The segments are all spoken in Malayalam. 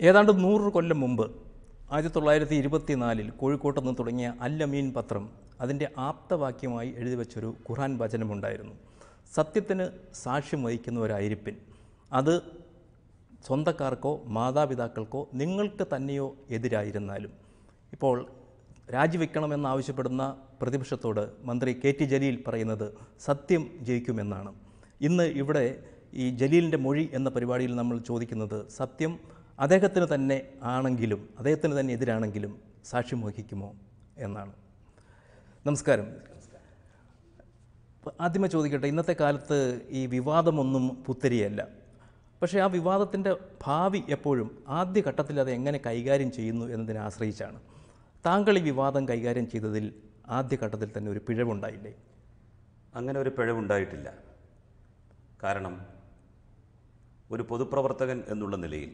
ഏതാണ്ട് നൂറ് കൊല്ലം മുമ്പ് ആയിരത്തി തൊള്ളായിരത്തി ഇരുപത്തിനാലിൽ കോഴിക്കോട്ട് നിന്ന് തുടങ്ങിയ അല്ലമീൻ പത്രം അതിൻ്റെ ആപ്തവാക്യമായി എഴുതി വെച്ചൊരു ഖുർആൻ വചനമുണ്ടായിരുന്നു സത്യത്തിന് സാക്ഷ്യം വഹിക്കുന്ന ഒരായിരിപ്പിൻ അത് സ്വന്തക്കാർക്കോ മാതാപിതാക്കൾക്കോ നിങ്ങൾക്ക് തന്നെയോ എതിരായിരുന്നാലും ഇപ്പോൾ രാജിവെക്കണമെന്നാവശ്യപ്പെടുന്ന പ്രതിപക്ഷത്തോട് മന്ത്രി കെ ടി ജലീൽ പറയുന്നത് സത്യം ജയിക്കുമെന്നാണ് ഇന്ന് ഇവിടെ ഈ ജലീലിൻ്റെ മൊഴി എന്ന പരിപാടിയിൽ നമ്മൾ ചോദിക്കുന്നത് സത്യം അദ്ദേഹത്തിന് തന്നെ ആണെങ്കിലും അദ്ദേഹത്തിന് തന്നെ എതിരാണെങ്കിലും സാക്ഷ്യം വഹിക്കുമോ എന്നാണ് നമസ്കാരം ആദ്യമേ ചോദിക്കട്ടെ ഇന്നത്തെ കാലത്ത് ഈ വിവാദമൊന്നും പുത്തരിയല്ല പക്ഷേ ആ വിവാദത്തിൻ്റെ ഭാവി എപ്പോഴും ആദ്യ ഘട്ടത്തിൽ അത് എങ്ങനെ കൈകാര്യം ചെയ്യുന്നു എന്നതിനെ ആശ്രയിച്ചാണ് താങ്കൾ ഈ വിവാദം കൈകാര്യം ചെയ്തതിൽ ആദ്യ ഘട്ടത്തിൽ തന്നെ ഒരു പിഴവുണ്ടായില്ലേ അങ്ങനെ ഒരു പിഴവുണ്ടായിട്ടില്ല കാരണം ഒരു പൊതുപ്രവർത്തകൻ എന്നുള്ള നിലയിൽ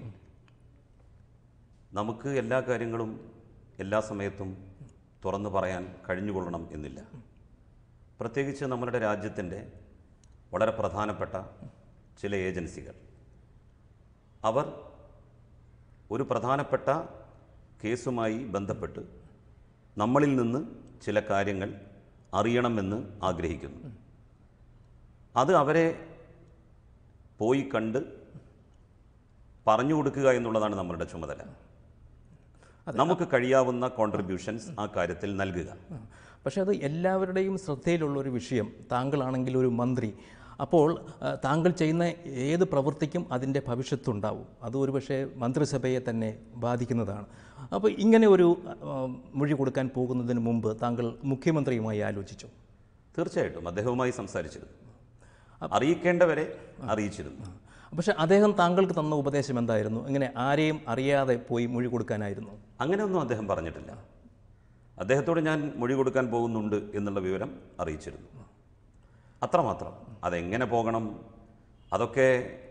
നമുക്ക് എല്ലാ കാര്യങ്ങളും എല്ലാ സമയത്തും തുറന്നു പറയാൻ കഴിഞ്ഞുകൊള്ളണം എന്നില്ല പ്രത്യേകിച്ച് നമ്മുടെ രാജ്യത്തിൻ്റെ വളരെ പ്രധാനപ്പെട്ട ചില ഏജൻസികൾ അവർ ഒരു പ്രധാനപ്പെട്ട കേസുമായി ബന്ധപ്പെട്ട് നമ്മളിൽ നിന്ന് ചില കാര്യങ്ങൾ അറിയണമെന്ന് ആഗ്രഹിക്കുന്നു അത് അവരെ പോയി കണ്ട് പറഞ്ഞു കൊടുക്കുക എന്നുള്ളതാണ് നമ്മളുടെ ചുമതല നമുക്ക് കഴിയാവുന്ന കോൺട്രിബ്യൂഷൻസ് ആ കാര്യത്തിൽ നൽകുക പക്ഷേ അത് എല്ലാവരുടെയും ശ്രദ്ധയിലുള്ള ഒരു വിഷയം താങ്കളാണെങ്കിൽ ഒരു മന്ത്രി അപ്പോൾ ആ, താങ്കൾ ചെയ്യുന്ന ഏത് പ്രവൃത്തിക്കും അതിൻ്റെ ഭവിഷ്യത്തുണ്ടാവും അത് ഒരുപക്ഷെ മന്ത്രിസഭയെ തന്നെ ബാധിക്കുന്നതാണ് അപ്പോൾ ഇങ്ങനെ ഒരു ആ, മൊഴി കൊടുക്കാൻ പോകുന്നതിന് മുമ്പ് താങ്കൾ മുഖ്യമന്ത്രിയുമായി ആലോചിച്ചു തീർച്ചയായിട്ടും അദ്ദേഹവുമായി സംസാരിച്ചിരുന്നു അറിയിക്കേണ്ടവരെ അറിയിച്ചിരുന്നു പക്ഷേ അദ്ദേഹം താങ്കൾക്ക് തന്ന ഉപദേശം എന്തായിരുന്നു ഇങ്ങനെ ആരെയും അറിയാതെ പോയി മൊഴി കൊടുക്കാനായിരുന്നു അങ്ങനെയൊന്നും അദ്ദേഹം പറഞ്ഞിട്ടില്ല അദ്ദേഹത്തോട് ഞാൻ മൊഴി കൊടുക്കാൻ പോകുന്നുണ്ട് എന്നുള്ള വിവരം അറിയിച്ചിരുന്നു അത്രമാത്രം അതെങ്ങനെ പോകണം അതൊക്കെ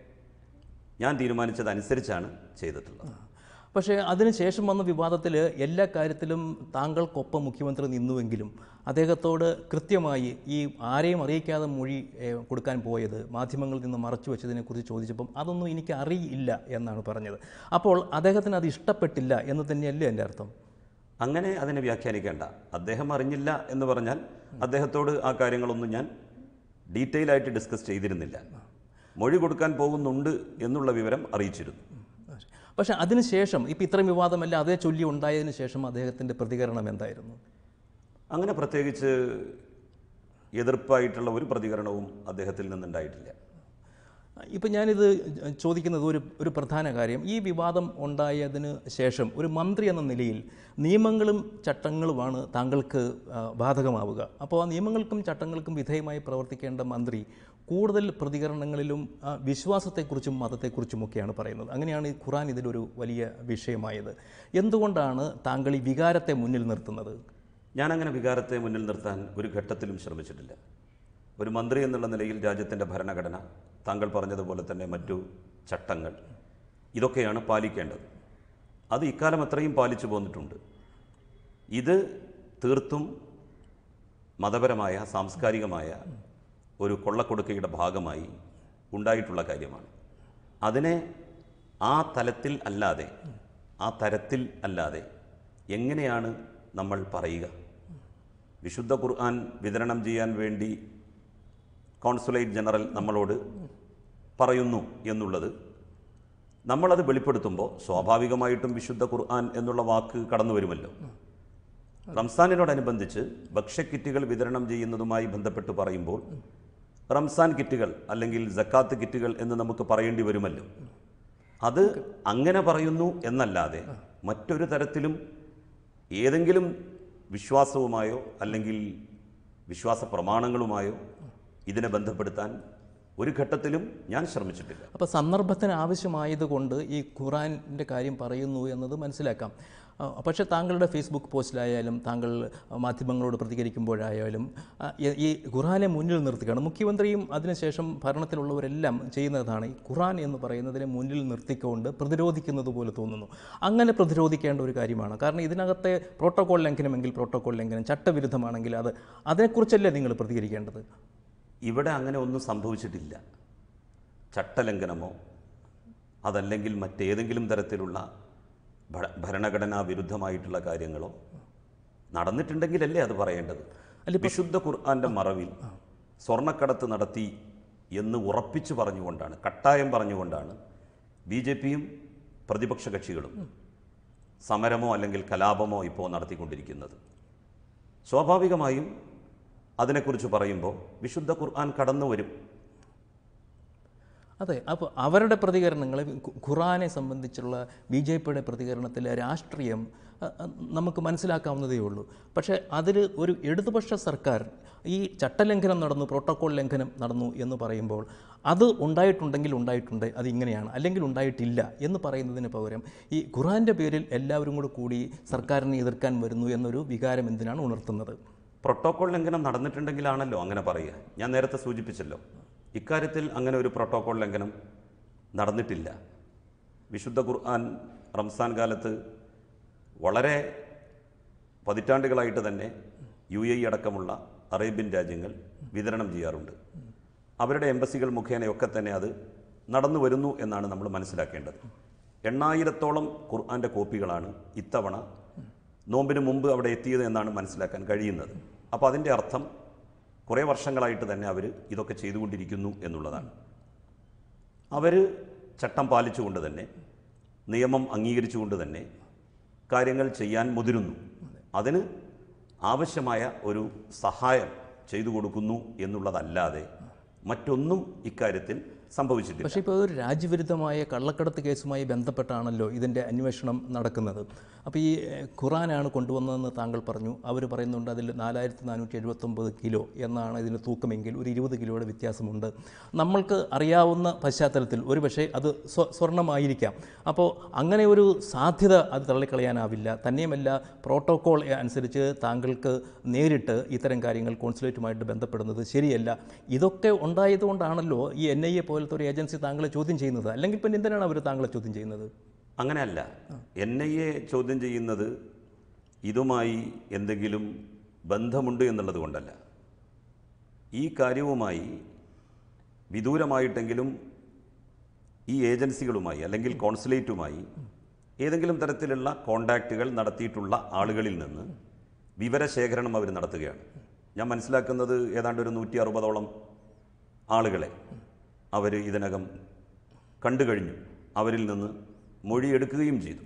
ഞാൻ തീരുമാനിച്ചതനുസരിച്ചാണ് ചെയ്തിട്ടുള്ളത് പക്ഷേ അതിനുശേഷം വന്ന വിവാദത്തിൽ എല്ലാ കാര്യത്തിലും താങ്കൾക്കൊപ്പം മുഖ്യമന്ത്രി നിന്നുവെങ്കിലും അദ്ദേഹത്തോട് കൃത്യമായി ഈ ആരെയും അറിയിക്കാതെ മൊഴി ഏഹ്, കൊടുക്കാൻ പോയത് മാധ്യമങ്ങളിൽ നിന്ന് മറച്ചു വെച്ചതിനെക്കുറിച്ച് ചോദിച്ചപ്പം അതൊന്നും എനിക്ക് അറിയില്ല എന്നാണ് പറഞ്ഞത് അപ്പോൾ അദ്ദേഹത്തിന് അത് ഇഷ്ടപ്പെട്ടില്ല എന്ന് തന്നെയല്ലേ എൻ്റെ അർത്ഥം അങ്ങനെ അതിനെ വ്യാഖ്യാനിക്കേണ്ട അദ്ദേഹം അറിഞ്ഞില്ല എന്ന് പറഞ്ഞാൽ അദ്ദേഹത്തോട് ആ കാര്യങ്ങളൊന്നും ഞാൻ ഡീറ്റെയിൽ ആയിട്ട് ഡിസ്കസ് ചെയ്തിരുന്നില്ല മൊഴി കൊടുക്കാൻ പോകുന്നുണ്ട് എന്നുള്ള വിവരം അറിയിച്ചിരുന്നു പക്ഷേ അതിനുശേഷം ഇപ്പം ഇത്രയും വിവാദമല്ല അതേ ചൊല്ലി ഉണ്ടായതിനു ശേഷം അദ്ദേഹത്തിൻ്റെ പ്രതികരണം എന്തായിരുന്നു അങ്ങനെ പ്രത്യേകിച്ച് എതിർപ്പായിട്ടുള്ള ഒരു പ്രതികരണവും അദ്ദേഹത്തിൽ നിന്നുണ്ടായിട്ടില്ല ഇപ്പം ഞാനിത് ചോദിക്കുന്നത് ഒരു ഒരു പ്രധാന കാര്യം ഈ വിവാദം ഉണ്ടായതിന് ശേഷം ഒരു മന്ത്രി എന്ന നിലയിൽ നിയമങ്ങളും ചട്ടങ്ങളുമാണ് താങ്കൾക്ക് ആ, ബാധകമാവുക അപ്പോൾ ആ നിയമങ്ങൾക്കും ചട്ടങ്ങൾക്കും വിധേയമായി പ്രവർത്തിക്കേണ്ട മന്ത്രി കൂടുതൽ പ്രതികരണങ്ങളിലും ആ, വിശ്വാസത്തെക്കുറിച്ചും മതത്തെക്കുറിച്ചുമൊക്കെയാണ് പറയുന്നത് അങ്ങനെയാണ് ഈ ഖുറാൻ ഇതിലൊരു വലിയ വിഷയമായത് എന്തുകൊണ്ടാണ് താങ്കൾ ഈ വികാരത്തെ മുന്നിൽ നിർത്തുന്നത് ഞാനങ്ങനെ വികാരത്തെ മുന്നിൽ നിർത്താൻ ഒരു ഘട്ടത്തിലും ശ്രമിച്ചിട്ടില്ല ഒരു മന്ത്രി എന്നുള്ള നിലയിൽ രാജ്യത്തിൻ്റെ ഭരണഘടന താങ്കൾ പറഞ്ഞതുപോലെ തന്നെ മറ്റു ചട്ടങ്ങൾ ഇതൊക്കെയാണ് പാലിക്കേണ്ടത് അത് ഇക്കാലം അത്രയും പാലിച്ചു പോന്നിട്ടുണ്ട് ഇത് തീർത്തും മതപരമായ സാംസ്കാരികമായ ഒരു കൊള്ളക്കൊടുക്കയുടെ ഭാഗമായി ഉണ്ടായിട്ടുള്ള കാര്യമാണ് അതിനെ ആ തലത്തിൽ അല്ലാതെ ആ തരത്തിൽ അല്ലാതെ എങ്ങനെയാണ് നമ്മൾ പറയുക വിശുദ്ധ ഖുർആൻ വിതരണം ചെയ്യാൻ വേണ്ടി കോൺസുലേറ്റ് ജനറൽ നമ്മളോട് പറയുന്നു എന്നുള്ളത് നമ്മളത് വെളിപ്പെടുത്തുമ്പോൾ സ്വാഭാവികമായിട്ടും വിശുദ്ധ ഖുർആൻ എന്നുള്ള വാക്ക് കടന്നു വരുമല്ലോ റംസാനിനോടനുബന്ധിച്ച് ഭക്ഷ്യക്കിറ്റുകൾ വിതരണം ചെയ്യുന്നതുമായി ബന്ധപ്പെട്ട് പറയുമ്പോൾ റംസാൻ കിറ്റുകൾ അല്ലെങ്കിൽ ജക്കാത്ത് കിറ്റുകൾ എന്ന് നമുക്ക് പറയേണ്ടി വരുമല്ലോ അത് അങ്ങനെ പറയുന്നു എന്നല്ലാതെ മറ്റൊരു തരത്തിലും ഏതെങ്കിലും വിശ്വാസവുമായോ അല്ലെങ്കിൽ വിശ്വാസ പ്രമാണങ്ങളുമായോ ഇതിനെ ബന്ധപ്പെടുത്താൻ ഒരു ഘട്ടത്തിലും ഞാൻ ശ്രമിച്ചിട്ടില്ല അപ്പോൾ സന്ദർഭത്തിന് ആവശ്യമായതുകൊണ്ട് ഈ ഖുറാനിൻ്റെ കാര്യം പറയുന്നു എന്നത് മനസ്സിലാക്കാം ആ, പക്ഷേ താങ്കളുടെ ഫേസ്ബുക്ക് പോസ്റ്റിലായാലും താങ്കൾ മാധ്യമങ്ങളോട് പ്രതികരിക്കുമ്പോഴായാലും ആ, ഈ- ഈ ഖുറാനെ മുന്നിൽ നിർത്തുകയാണ് മുഖ്യമന്ത്രിയും അതിനുശേഷം ഭരണത്തിലുള്ളവരെല്ലാം ചെയ്യുന്നതാണ് ഈ ഖുറാൻ എന്ന് പറയുന്നതിനെ മുന്നിൽ നിർത്തിക്കൊണ്ട് പ്രതിരോധിക്കുന്നത് പോലെ തോന്നുന്നു അങ്ങനെ പ്രതിരോധിക്കേണ്ട ഒരു കാര്യമാണ് കാരണം ഇതിനകത്തെ പ്രോട്ടോകോൾ ലംഘനമെങ്കിൽ പ്രോട്ടോകോൾ ലംഘനം ചട്ടവിരുദ്ധമാണെങ്കിൽ അത് അതിനെക്കുറിച്ചല്ലേ നിങ്ങൾ പ്രതികരിക്കേണ്ടത് ഇവിടെ അങ്ങനെ ഒന്നും സംഭവിച്ചിട്ടില്ല ചട്ടലംഘനമോ അതല്ലെങ്കിൽ മറ്റേതെങ്കിലും തരത്തിലുള്ള ഭ- ഭരണഘടനാ വിരുദ്ധമായിട്ടുള്ള കാര്യങ്ങളോ നടന്നിട്ടുണ്ടെങ്കിലല്ലേ അത് പറയേണ്ടത് വിശുദ്ധ ഖുർആന്റെ മറവിൽ സ്വർണ്ണക്കടത്ത് നടത്തി എന്ന് ഉറപ്പിച്ചു പറഞ്ഞുകൊണ്ടാണ് കട്ടായം പറഞ്ഞുകൊണ്ടാണ് ബി ജെ പിയും പ്രതിപക്ഷ കക്ഷികളും സമരമോ അല്ലെങ്കിൽ കലാപമോ ഇപ്പോൾ നടത്തിക്കൊണ്ടിരിക്കുന്നത് സ്വാഭാവികമായും അതിനെക്കുറിച്ച് പറയുമ്പോൾ വിശുദ്ധ ഖുർആൻ കടന്നു വരും അതെ അപ്പോൾ അവരുടെ പ്രതികരണങ്ങൾ ഖു- ഖുറാനെ സംബന്ധിച്ചുള്ള ബി ജെ പിയുടെ പ്രതികരണത്തിലെ രാഷ്ട്രീയം അ, അ, നമുക്ക് മനസ്സിലാക്കാവുന്നതേ ഉള്ളൂ പക്ഷേ അതിൽ ഒരു ഇടതുപക്ഷ സർക്കാർ ഈ ചട്ടലംഘനം നടന്നു പ്രോട്ടോകോൾ ലംഘനം നടന്നു എന്ന് പറയുമ്പോൾ അത് ഉണ്ടായിട്ടുണ്ടെങ്കിൽ ഉണ്ടായിട്ടുണ്ട് അത് ഇങ്ങനെയാണ് അല്ലെങ്കിൽ ഉണ്ടായിട്ടില്ല എന്ന് പറയുന്നതിന് പകരം ഈ ഖുറാൻ്റെ പേരിൽ എല്ലാവരും കൂടെ കൂടി സർക്കാരിനെ എതിർക്കാൻ വരുന്നു എന്നൊരു വികാരം എന്തിനാണ് ഉണർത്തുന്നത് പ്രോട്ടോകോൾ ലംഘനം നടന്നിട്ടുണ്ടെങ്കിലാണല്ലോ അങ്ങനെ പറയുക ഞാൻ നേരത്തെ സൂചിപ്പിച്ചല്ലോ ഇക്കാര്യത്തിൽ അങ്ങനെ ഒരു പ്രോട്ടോകോൾ ലംഘനം നടന്നിട്ടില്ല വിശുദ്ധ ഖുർആൻ റംസാൻ കാലത്ത് വളരെ പതിറ്റാണ്ടുകളായിട്ട് തന്നെ യു എ ഇ അടക്കമുള്ള അറേബ്യൻ രാജ്യങ്ങൾ വിതരണം ചെയ്യാറുണ്ട് അവരുടെ എംബസികൾ മുഖേനയൊക്കെ തന്നെ അത് നടന്നു വരുന്നു എന്നാണ് നമ്മൾ മനസ്സിലാക്കേണ്ടത് എണ്ണായിരത്തോളം ഖുർആൻ്റെ കോപ്പികളാണ് ഇത്തവണ നോമ്പിന് മുമ്പ് അവിടെ എത്തിയത് എന്നാണ് മനസ്സിലാക്കാൻ കഴിയുന്നത് അപ്പോൾ അതിൻ്റെ അർത്ഥം കുറേ വർഷങ്ങളായിട്ട് തന്നെ അവർ ഇതൊക്കെ ചെയ്തുകൊണ്ടിരിക്കുന്നു എന്നുള്ളതാണ് അവർ ചട്ടം പാലിച്ചുകൊണ്ട് തന്നെ നിയമം അംഗീകരിച്ചുകൊണ്ട് തന്നെ കാര്യങ്ങൾ ചെയ്യാൻ മുതിരുന്നു അതിന് ആവശ്യമായ ഒരു സഹായം ചെയ്തു കൊടുക്കുന്നു എന്നുള്ളതല്ലാതെ മറ്റൊന്നും ഇക്കാര്യത്തിൽ സംഭവിച്ചിട്ടില്ല പക്ഷേ ഇപ്പോൾ ഒരു രാജ്യവിരുദ്ധമായ കള്ളക്കടത്ത് കേസുമായി ബന്ധപ്പെട്ടാണല്ലോ ഇതിൻ്റെ അന്വേഷണം നടക്കുന്നത് അപ്പോൾ ഈ ഏഹ്, ഖുറാനാണ് കൊണ്ടുവന്നതെന്ന് താങ്കൾ പറഞ്ഞു അവർ പറയുന്നുണ്ട് അതിൽ നാലായിരത്തി നാനൂറ്റി എഴുപത്തൊമ്പത് കിലോ എന്നാണ് ഇതിന് തൂക്കമെങ്കിൽ ഒരു ഇരുപത് കിലോയുടെ വ്യത്യാസമുണ്ട് നമ്മൾക്ക് അറിയാവുന്ന പശ്ചാത്തലത്തിൽ ഒരു പക്ഷേ അത് സ്വ സ്വർണ്ണമായിരിക്കാം അപ്പോൾ അങ്ങനെ ഒരു സാധ്യത അത് തള്ളിക്കളയാനാവില്ല തന്നെയുമല്ല പ്രോട്ടോകോൾ അനുസരിച്ച് താങ്കൾക്ക് നേരിട്ട് ഇത്തരം കാര്യങ്ങൾ കോൺസുലേറ്റുമായിട്ട് ബന്ധപ്പെടുന്നത് ശരിയല്ല ഇതൊക്കെ ഉണ്ടായതുകൊണ്ടാണല്ലോ ഈ എൻ ഐ എ പോലത്തെ ഒരു ഏജൻസി താങ്കളെ ചോദ്യം ചെയ്യുന്നത് അല്ലെങ്കിൽ പിന്നെ എന്തിനാണ് അവർ താങ്കളെ ചോദ്യം ചെയ്യുന്നത് അങ്ങനെയല്ല എൻ ഐ എ ചോദ്യം ചെയ്യുന്നത് ഇതുമായി എന്തെങ്കിലും ബന്ധമുണ്ട് എന്നുള്ളത് കൊണ്ടല്ല ഈ കാര്യവുമായി വിദൂരമായിട്ടെങ്കിലും ഈ ഏജൻസികളുമായി അല്ലെങ്കിൽ കോൺസുലേറ്റുമായി ഏതെങ്കിലും തരത്തിലുള്ള കോണ്ടാക്റ്റുകൾ നടത്തിയിട്ടുള്ള ആളുകളിൽ നിന്ന് വിവരശേഖരണം അവർ നടത്തുകയാണ് ഞാൻ മനസ്സിലാക്കുന്നത് ഏതാണ്ട് ഒരു നൂറ്റി അറുപതോളം ആളുകളെ അവർ ഇതിനകം കണ്ടു കഴിഞ്ഞു അവരിൽ നിന്ന് മൊഴിയെടുക്കുകയും ചെയ്തു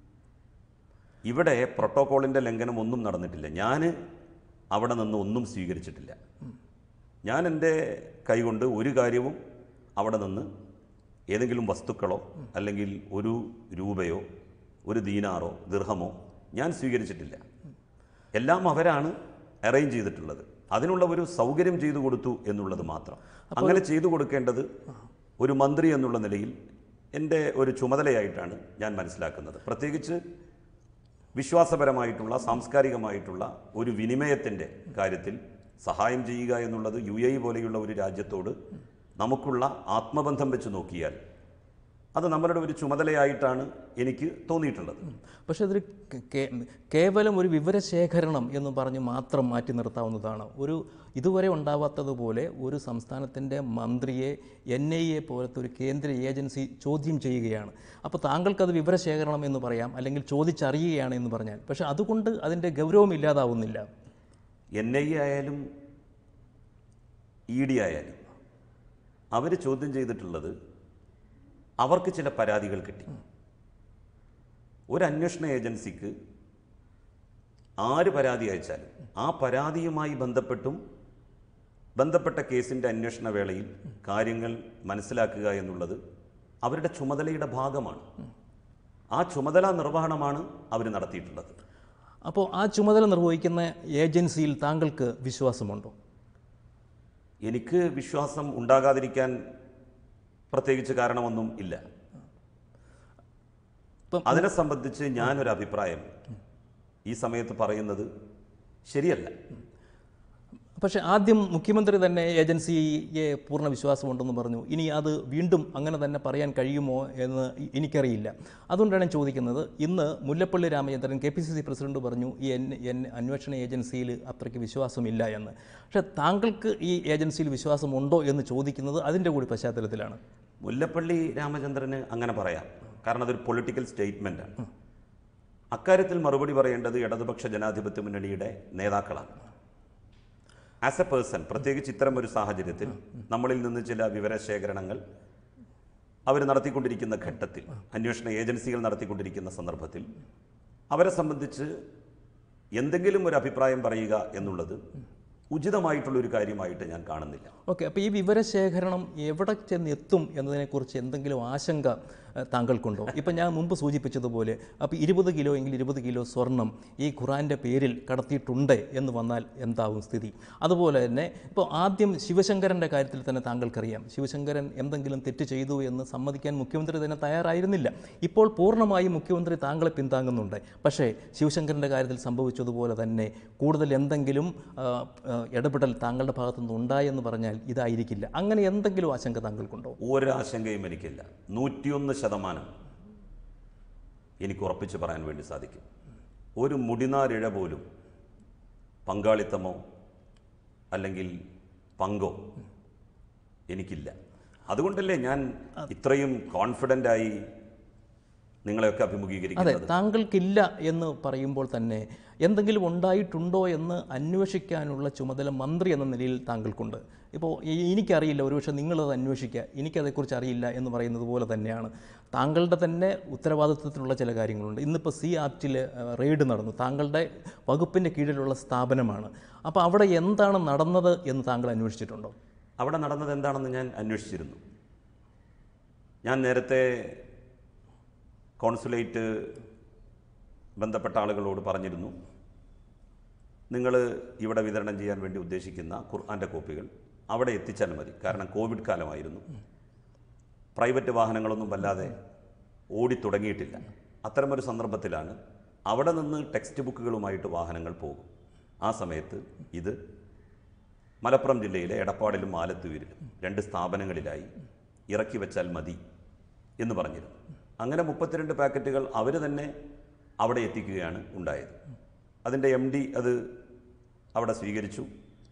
ഇവിടെ പ്രോട്ടോക്കോളിൻ്റെ ലംഘനം ഒന്നും നടന്നിട്ടില്ല ഞാൻ അവിടെ നിന്ന് ഒന്നും സ്വീകരിച്ചിട്ടില്ല ഞാൻ എൻ്റെ കൈകൊണ്ട് ഒരു കാര്യവും അവിടെ നിന്ന് ഏതെങ്കിലും വസ്തുക്കളോ അല്ലെങ്കിൽ ഒരു രൂപയോ ഒരു ദീനാറോ ദീർഘമോ ഞാൻ സ്വീകരിച്ചിട്ടില്ല എല്ലാം അവരാണ് അറേഞ്ച് ചെയ്തിട്ടുള്ളത് അതിനുള്ള ഒരു സൗകര്യം ചെയ്തു കൊടുത്തു എന്നുള്ളത് മാത്രം അങ്ങനെ ചെയ്തു കൊടുക്കേണ്ടത് ഒരു മന്ത്രി എന്നുള്ള നിലയിൽ എൻ്റെ ഒരു ചുമതലയായിട്ടാണ് ഞാൻ മനസ്സിലാക്കുന്നത് പ്രത്യേകിച്ച് വിശ്വാസപരമായിട്ടുള്ള സാംസ്കാരികമായിട്ടുള്ള ഒരു വിനിമയത്തിൻ്റെ കാര്യത്തിൽ സഹായം ചെയ്യുക എന്നുള്ളത് യു എ ഇ പോലെയുള്ള ഒരു രാജ്യത്തോട് നമുക്കുള്ള ആത്മബന്ധം വെച്ച് നോക്കിയാൽ അത് നമ്മളുടെ ഒരു ചുമതലയായിട്ടാണ് എനിക്ക് തോന്നിയിട്ടുള്ളത് പക്ഷേ അതൊരു കേ- കേ- കേവലം ഒരു വിവരശേഖരണം എന്ന് പറഞ്ഞ് മാത്രം മാറ്റി നിർത്താവുന്നതാണ് ഒരു ഇതുവരെ ഉണ്ടാവാത്തതുപോലെ ഒരു സംസ്ഥാനത്തിൻ്റെ മന്ത്രിയെ എൻ ഐ എ പോലത്തെ ഒരു കേന്ദ്ര ഏജൻസി ചോദ്യം ചെയ്യുകയാണ് അപ്പോൾ താങ്കൾക്കത് വിവരശേഖരണം എന്ന് പറയാം അല്ലെങ്കിൽ ചോദിച്ചറിയുകയാണ് എന്ന് പറഞ്ഞാൽ പക്ഷേ അതുകൊണ്ട് അതിൻ്റെ ഗൗരവം ഇല്ലാതാവുന്നില്ല എൻ ഐ എ ആയാലും ഇ ഡി ആയാലും അവർ ചോദ്യം ചെയ്തിട്ടുള്ളത് അവർക്ക് ചില പരാതികൾ കിട്ടി ഒരു അന്വേഷണ ഏജൻസിക്ക് ആര് പരാതി അയച്ചാലും ആ പരാതിയുമായി ബന്ധപ്പെട്ടും ബന്ധപ്പെട്ട കേസിൻ്റെ അന്വേഷണ വേളയിൽ കാര്യങ്ങൾ മനസ്സിലാക്കുക എന്നുള്ളത് അവരുടെ ചുമതലയുടെ ഭാഗമാണ് ആ ചുമതല നിർവഹണമാണ് അവർ നടത്തിയിട്ടുള്ളത് അപ്പോൾ ആ ചുമതല നിർവഹിക്കുന്ന ഏജൻസിയിൽ താങ്കൾക്ക് വിശ്വാസമുണ്ടോ എനിക്ക് വിശ്വാസം ഉണ്ടാകാതിരിക്കാൻ പ്രത്യേകിച്ച് കാരണമൊന്നും ഇല്ല ഇപ്പം അതിനെ സംബന്ധിച്ച് ഞാനൊരു അഭിപ്രായം ഈ സമയത്ത് പറയുന്നത് ശരിയല്ല പക്ഷേ ആദ്യം മുഖ്യമന്ത്രി തന്നെ ഏജൻസിയെ പൂർണ്ണ വിശ്വാസമുണ്ടെന്ന് പറഞ്ഞു ഇനി അത് വീണ്ടും അങ്ങനെ തന്നെ പറയാൻ കഴിയുമോ എന്ന് ഇ- എനിക്കറിയില്ല അതുകൊണ്ടാണ് ഞാൻ ചോദിക്കുന്നത് ഇന്ന് Mullappally Ramachandran K P C C president പറഞ്ഞു ഈ എൻ എൻ അന്വേഷണ ഏജൻസിയിൽ അത്രയ്ക്ക് വിശ്വാസമില്ല എന്ന് പക്ഷേ താങ്കൾക്ക് ഈ ഏജൻസിയിൽ വിശ്വാസമുണ്ടോ എന്ന് ചോദിക്കുന്നത് അതിൻ്റെ കൂടി പശ്ചാത്തലത്തിലാണ് മുല്ലപ്പള്ളി രാമചന്ദ്രന് അങ്ങനെ പറയാം കാരണം അതൊരു പൊളിറ്റിക്കൽ സ്റ്റേറ്റ്മെൻറ്റാണ് അക്കാര്യത്തിൽ മറുപടി പറയേണ്ടത് ഇടതുപക്ഷ ജനാധിപത്യ മുന്നണിയുടെ നേതാക്കളാണ് ആസ് എ പേഴ്സൺ പ്രത്യേകിച്ച് ഇത്തരം ഒരു സാഹചര്യത്തിൽ നമ്മളിൽ നിന്ന് ചില വിവരശേഖരണങ്ങൾ അവർ നടത്തിക്കൊണ്ടിരിക്കുന്ന ഘട്ടത്തിൽ അന്വേഷണ ഏജൻസികൾ നടത്തിക്കൊണ്ടിരിക്കുന്ന സന്ദർഭത്തിൽ അവരെ സംബന്ധിച്ച് എന്തെങ്കിലും ഒരു അഭിപ്രായം പറയുക എന്നുള്ളത് ഉചിതമായിട്ടുള്ള ഒരു കാര്യമായിട്ട് ഞാൻ കാണുന്നില്ല ഓക്കെ അപ്പോൾ ഈ വിവരശേഖരണം എവിടെ ചെന്ന് എത്തും എന്നതിനെക്കുറിച്ച് എന്തെങ്കിലും ആശങ്ക ഏഹ്, താങ്കൾക്കുണ്ടോ ഇപ്പം ഞാൻ മുമ്പ് സൂചിപ്പിച്ചതുപോലെ അപ്പോൾ ഇരുപത് കിലോ എങ്കിൽ ഇരുപത് കിലോ സ്വർണം ഈ ഖുറാൻ്റെ പേരിൽ കടത്തിയിട്ടുണ്ട് എന്ന് വന്നാൽ എന്താവും സ്ഥിതി അതുപോലെ തന്നെ ഇപ്പോൾ ആദ്യം ശിവശങ്കരൻ്റെ കാര്യത്തിൽ തന്നെ താങ്കൾക്കറിയാം ശിവശങ്കരൻ എന്തെങ്കിലും തെറ്റ് ചെയ്തു എന്ന് സമ്മതിക്കാൻ മുഖ്യമന്ത്രി തന്നെ തയ്യാറായിരുന്നില്ല ഇപ്പോൾ പൂർണ്ണമായും മുഖ്യമന്ത്രി താങ്കളെ പിന്താങ്ങുന്നുണ്ട് പക്ഷേ ശിവശങ്കരൻ്റെ കാര്യത്തിൽ സംഭവിച്ചതുപോലെ തന്നെ കൂടുതൽ എന്തെങ്കിലും ആ, ആ, ഇടപെടൽ താങ്കളുടെ ഭാഗത്തുനിന്ന് ഉണ്ടായെന്ന് പറഞ്ഞാൽ ഇതായിരിക്കില്ല അങ്ങനെ എന്തെങ്കിലും ആശങ്ക താങ്കൾക്കുണ്ടോ ഒരാശങ്കയും എനിക്കില്ല നൂറ്റിയൊന്ന് ശതമാനം എനിക്ക് ഉറപ്പിച്ച് പറയാൻ വേണ്ടി സാധിക്കും ഒരു മുടിനാരിഴ പോലും പങ്കാളിത്തമോ അല്ലെങ്കിൽ പങ്കോ എനിക്കില്ല അതുകൊണ്ടല്ലേ ഞാൻ ഇത്രയും കോൺഫിഡൻ്റായി നിങ്ങളെയൊക്കെ അതെ അഭിമുഖീകരിക്കുന്നത് താങ്കൾക്കില്ല എന്ന് പറയുമ്പോൾ തന്നെ എന്തെങ്കിലും ഉണ്ടായിട്ടുണ്ടോ എന്ന് അന്വേഷിക്കാനുള്ള ചുമതല മന്ത്രി എന്ന നിലയിൽ താങ്കൾക്കുണ്ട് ഇപ്പോൾ ഈ- എനിക്കറിയില്ല ഒരുപക്ഷെ നിങ്ങളത് അന്വേഷിക്കുക എനിക്കതേക്കുറിച്ച് അറിയില്ല എന്ന് പറയുന്നത് പോലെ തന്നെയാണ് താങ്കളുടെ തന്നെ ഉത്തരവാദിത്വത്തിലുള്ള ചില കാര്യങ്ങളുണ്ട് ഇന്നിപ്പോൾ സി ആപ്റ്റിൽ റെയ്ഡ് നടന്നു താങ്കളുടെ വകുപ്പിൻ്റെ കീഴിലുള്ള സ്ഥാപനമാണ് അപ്പോൾ അവിടെ എന്താണ് നടന്നത് എന്ന് താങ്കൾ അന്വേഷിച്ചിട്ടുണ്ടോ അവിടെ നടന്നത് എന്താണെന്ന് ഞാൻ അന്വേഷിച്ചിരുന്നു ഞാൻ നേരത്തെ കോൺസുലേറ്റ് ബന്ധപ്പെട്ട ആളുകളോട് പറഞ്ഞിരുന്നു നിങ്ങൾ ഇവിടെ വിതരണം ചെയ്യാൻ വേണ്ടി ഉദ്ദേശിക്കുന്ന ഖുർആൻ്റെ കോപ്പികൾ അവിടെ എത്തിച്ചാൽ മതി കാരണം കോവിഡ് കാലമായിരുന്നു പ്രൈവറ്റ് വാഹനങ്ങളൊന്നും വല്ലാതെ ഓടിത്തുടങ്ങിയിട്ടില്ല അത്തരമൊരു സന്ദർഭത്തിലാണ് അവിടെ നിന്ന് ടെക്സ്റ്റ് ബുക്കുകളുമായിട്ട് വാഹനങ്ങൾ പോകും ആ സമയത്ത് ഇത് മലപ്പുറം ജില്ലയിലെ എടപ്പാടിലും ആലത്തൂരിലും രണ്ട് സ്ഥാപനങ്ങളിലായി ഇറക്കി വെച്ചാൽ മതി എന്ന് പറഞ്ഞിരുന്നു അങ്ങനെ മുപ്പത്തിരണ്ട് പാക്കറ്റുകൾ അവർ തന്നെ അവിടെ എത്തിക്കുകയാണ് ഉണ്ടായത് അതിൻ്റെ എം ഡി അത് അവിടെ സ്വീകരിച്ചു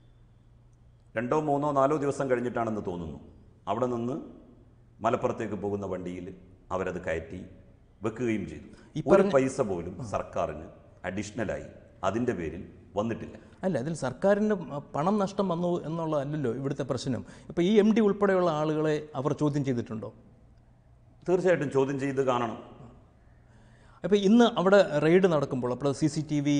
രണ്ടോ മൂന്നോ നാലോ ദിവസം കഴിഞ്ഞിട്ടാണെന്ന് തോന്നുന്നു അവിടെ നിന്ന് മലപ്പുറത്തേക്ക് പോകുന്ന വണ്ടിയിൽ അവരത് കയറ്റി വെക്കുകയും ചെയ്തു ഒരു പൈസ പോലും സർക്കാരിന് അഡീഷണലായി അതിൻ്റെ പേരിൽ വന്നിട്ടില്ല അല്ല അതിൽ സർക്കാരിന് പണം നഷ്ടം വന്നു എന്നുള്ളതല്ലല്ലോ ഇവിടുത്തെ പ്രശ്നം ഇപ്പോൾ ഈ എം ഡി ഉൾപ്പെടെയുള്ള ആളുകളെ അവർ ചോദ്യം ചെയ്തിട്ടുണ്ടോ തീർച്ചയായിട്ടും ചോദ്യം ചെയ്ത് കാണണം അപ്പോൾ ഇന്ന് അവിടെ റെയ്ഡ് നടക്കുമ്പോൾ അപ്പോൾ സി സി ടി വി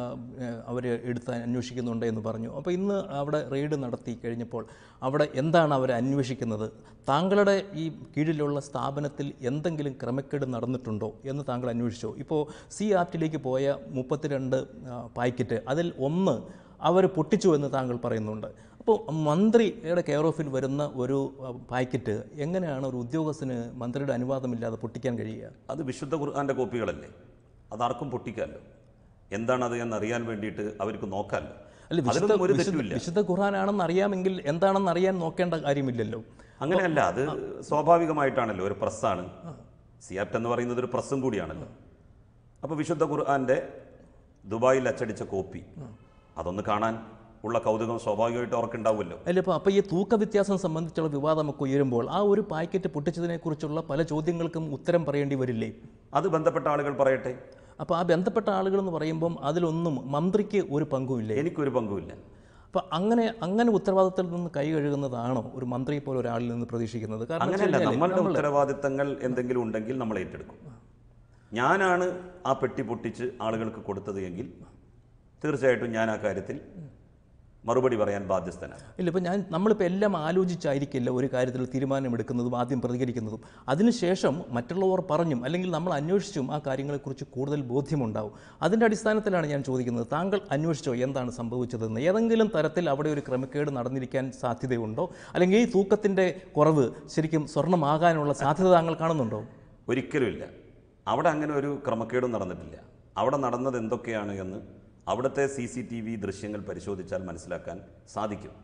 അവർ എടുത്ത് അന്വേഷിക്കുന്നുണ്ട് എന്ന് പറഞ്ഞു അപ്പോൾ ഇന്ന് അവിടെ റെയ്ഡ് നടത്തി കഴിഞ്ഞപ്പോൾ അവിടെ എന്താണ് അവർ അന്വേഷിക്കുന്നത് താങ്കളുടെ ഈ കീഴിലുള്ള സ്ഥാപനത്തിൽ എന്തെങ്കിലും ക്രമക്കേട് നടന്നിട്ടുണ്ടോ എന്ന് താങ്കൾ അന്വേഷിച്ചോ ഇപ്പോൾ സി ആപ്റ്റിലേക്ക് പോയ മുപ്പത്തിരണ്ട് ആ, പാക്കറ്റ് അതിൽ ഒന്ന് അവർ പൊട്ടിച്ചു എന്ന് താങ്കൾ പറയുന്നുണ്ട് അപ്പോൾ മന്ത്രിയുടെ കെയർ ഓഫിൽ വരുന്ന ഒരു ആ, പാക്കറ്റ് എങ്ങനെയാണ് ഒരു ഉദ്യോഗസ്ഥന് മന്ത്രിയുടെ അനുവാദമില്ലാതെ പൊട്ടിക്കാൻ കഴിയുക അത് വിശുദ്ധ ഖുർആന്റെ കോപ്പികളല്ലേ അതാർക്കും പൊട്ടിക്കാമല്ലോ എന്താണത് എന്നറിയാൻ വേണ്ടിയിട്ട് അവർക്ക് നോക്കാമല്ലോ അല്ല വിശുദ്ധ അതിലൊന്നും ഒരു വിശുദ്ധ തെറ്റുമില്ല വിശുദ്ധ ഖുർആനാണെന്ന് അറിയാമെങ്കിൽ എന്താണെന്ന് അറിയാൻ നോക്കേണ്ട കാര്യമില്ലല്ലോ അങ്ങനെയല്ല അത് സ്വാഭാവികമായിട്ടാണല്ലോ ഒരു പ്രസ്സാണ് സിയാപ്റ്റ് എന്ന് പറയുന്നത് ഒരു പ്രസ്സും കൂടിയാണല്ലോ അപ്പോൾ വിശുദ്ധ ഖുർആന്റെ ദുബായിൽ അച്ചടിച്ച കോപ്പി അതൊന്ന് കാണാൻ ഉള്ള കൗതുകം സ്വാഭാവികമായിട്ട് അവർക്കുണ്ടാവുമല്ലോ അല്ല ഇപ്പോൾ അപ്പോൾ ഈ തൂക്ക വ്യത്യാസം സംബന്ധിച്ചുള്ള വിവാദമൊക്കെ ഉയരുമ്പോൾ ആ ഒരു പാക്കറ്റ് പൊട്ടിച്ചതിനെക്കുറിച്ചുള്ള പല ചോദ്യങ്ങൾക്കും ഉത്തരം പറയേണ്ടി വരില്ലേ അത് ബന്ധപ്പെട്ട ആളുകൾ പറയട്ടെ അപ്പോൾ ആ ബന്ധപ്പെട്ട ആളുകൾ എന്ന് പറയുമ്പം അതിലൊന്നും മന്ത്രിക്ക് ഒരു പങ്കുമില്ലേ എനിക്കൊരു പങ്കുമില്ല അപ്പോൾ അങ്ങനെ അങ്ങനെ ഉത്തരവാദിത്തത്തിൽ നിന്ന് കൈ കഴുകുന്നതാണോ ഒരു മന്ത്രിയെ പോലെ ഒരാളിൽ നിന്ന് പ്രതീക്ഷിക്കുന്നത് കാരണം വെച്ച് അങ്ങനെയല്ല കഴിഞ്ഞാല് നമ്മളുടെ നമ്മള് ഉത്തരവാദിത്തങ്ങൾ എന്തെങ്കിലും ഉണ്ടെങ്കിൽ നമ്മൾ ഏറ്റെടുക്കും ഞാനാണ് ആ പെട്ടി പൊട്ടിച്ച് ആളുകൾക്ക് കൊടുത്തത് എങ്കിൽ തീർച്ചയായിട്ടും ഞാൻ ആ കാര്യത്തിൽ മറുപടി പറയാൻ ബാധ്യസ്ഥനാണ് ഇല്ല ഇപ്പം ഞാൻ നമ്മളിപ്പോൾ എല്ലാം ആലോചിച്ചായിരിക്കില്ല ഒരു കാര്യത്തിൽ തീരുമാനമെടുക്കുന്നതും ആദ്യം പ്രതികരിക്കുന്നതും അതിനുശേഷം മറ്റുള്ളവർ പറഞ്ഞും അല്ലെങ്കിൽ നമ്മൾ അന്വേഷിച്ചും ആ കാര്യങ്ങളെക്കുറിച്ച് കൂടുതൽ ബോധ്യമുണ്ടാവും അതിൻ്റെ അടിസ്ഥാനത്തിലാണ് ഞാൻ ചോദിക്കുന്നത് താങ്കൾ അന്വേഷിച്ചോ എന്താണ് സംഭവിച്ചതെന്ന് ഏതെങ്കിലും തരത്തിൽ അവിടെ ഒരു ക്രമക്കേട് നടന്നിരിക്കാൻ സാധ്യതയുണ്ടോ അല്ലെങ്കിൽ ഈ തൂക്കത്തിൻ്റെ കുറവ് ശരിക്കും സ്വർണ്ണമാകാനുള്ള സാധ്യത താങ്കൾ കാണുന്നുണ്ടോ ഒരിക്കലുമില്ല അവിടെ അങ്ങനെ ഒരു ക്രമക്കേടും നടന്നിട്ടില്ല അവിടെ നടന്നത് എന്തൊക്കെയാണ് എന്ന് അവിടുത്തെ സി സി ടി വി ദൃശ്യങ്ങൾ പരിശോധിച്ചാൽ മനസ്സിലാക്കാൻ സാധിക്കും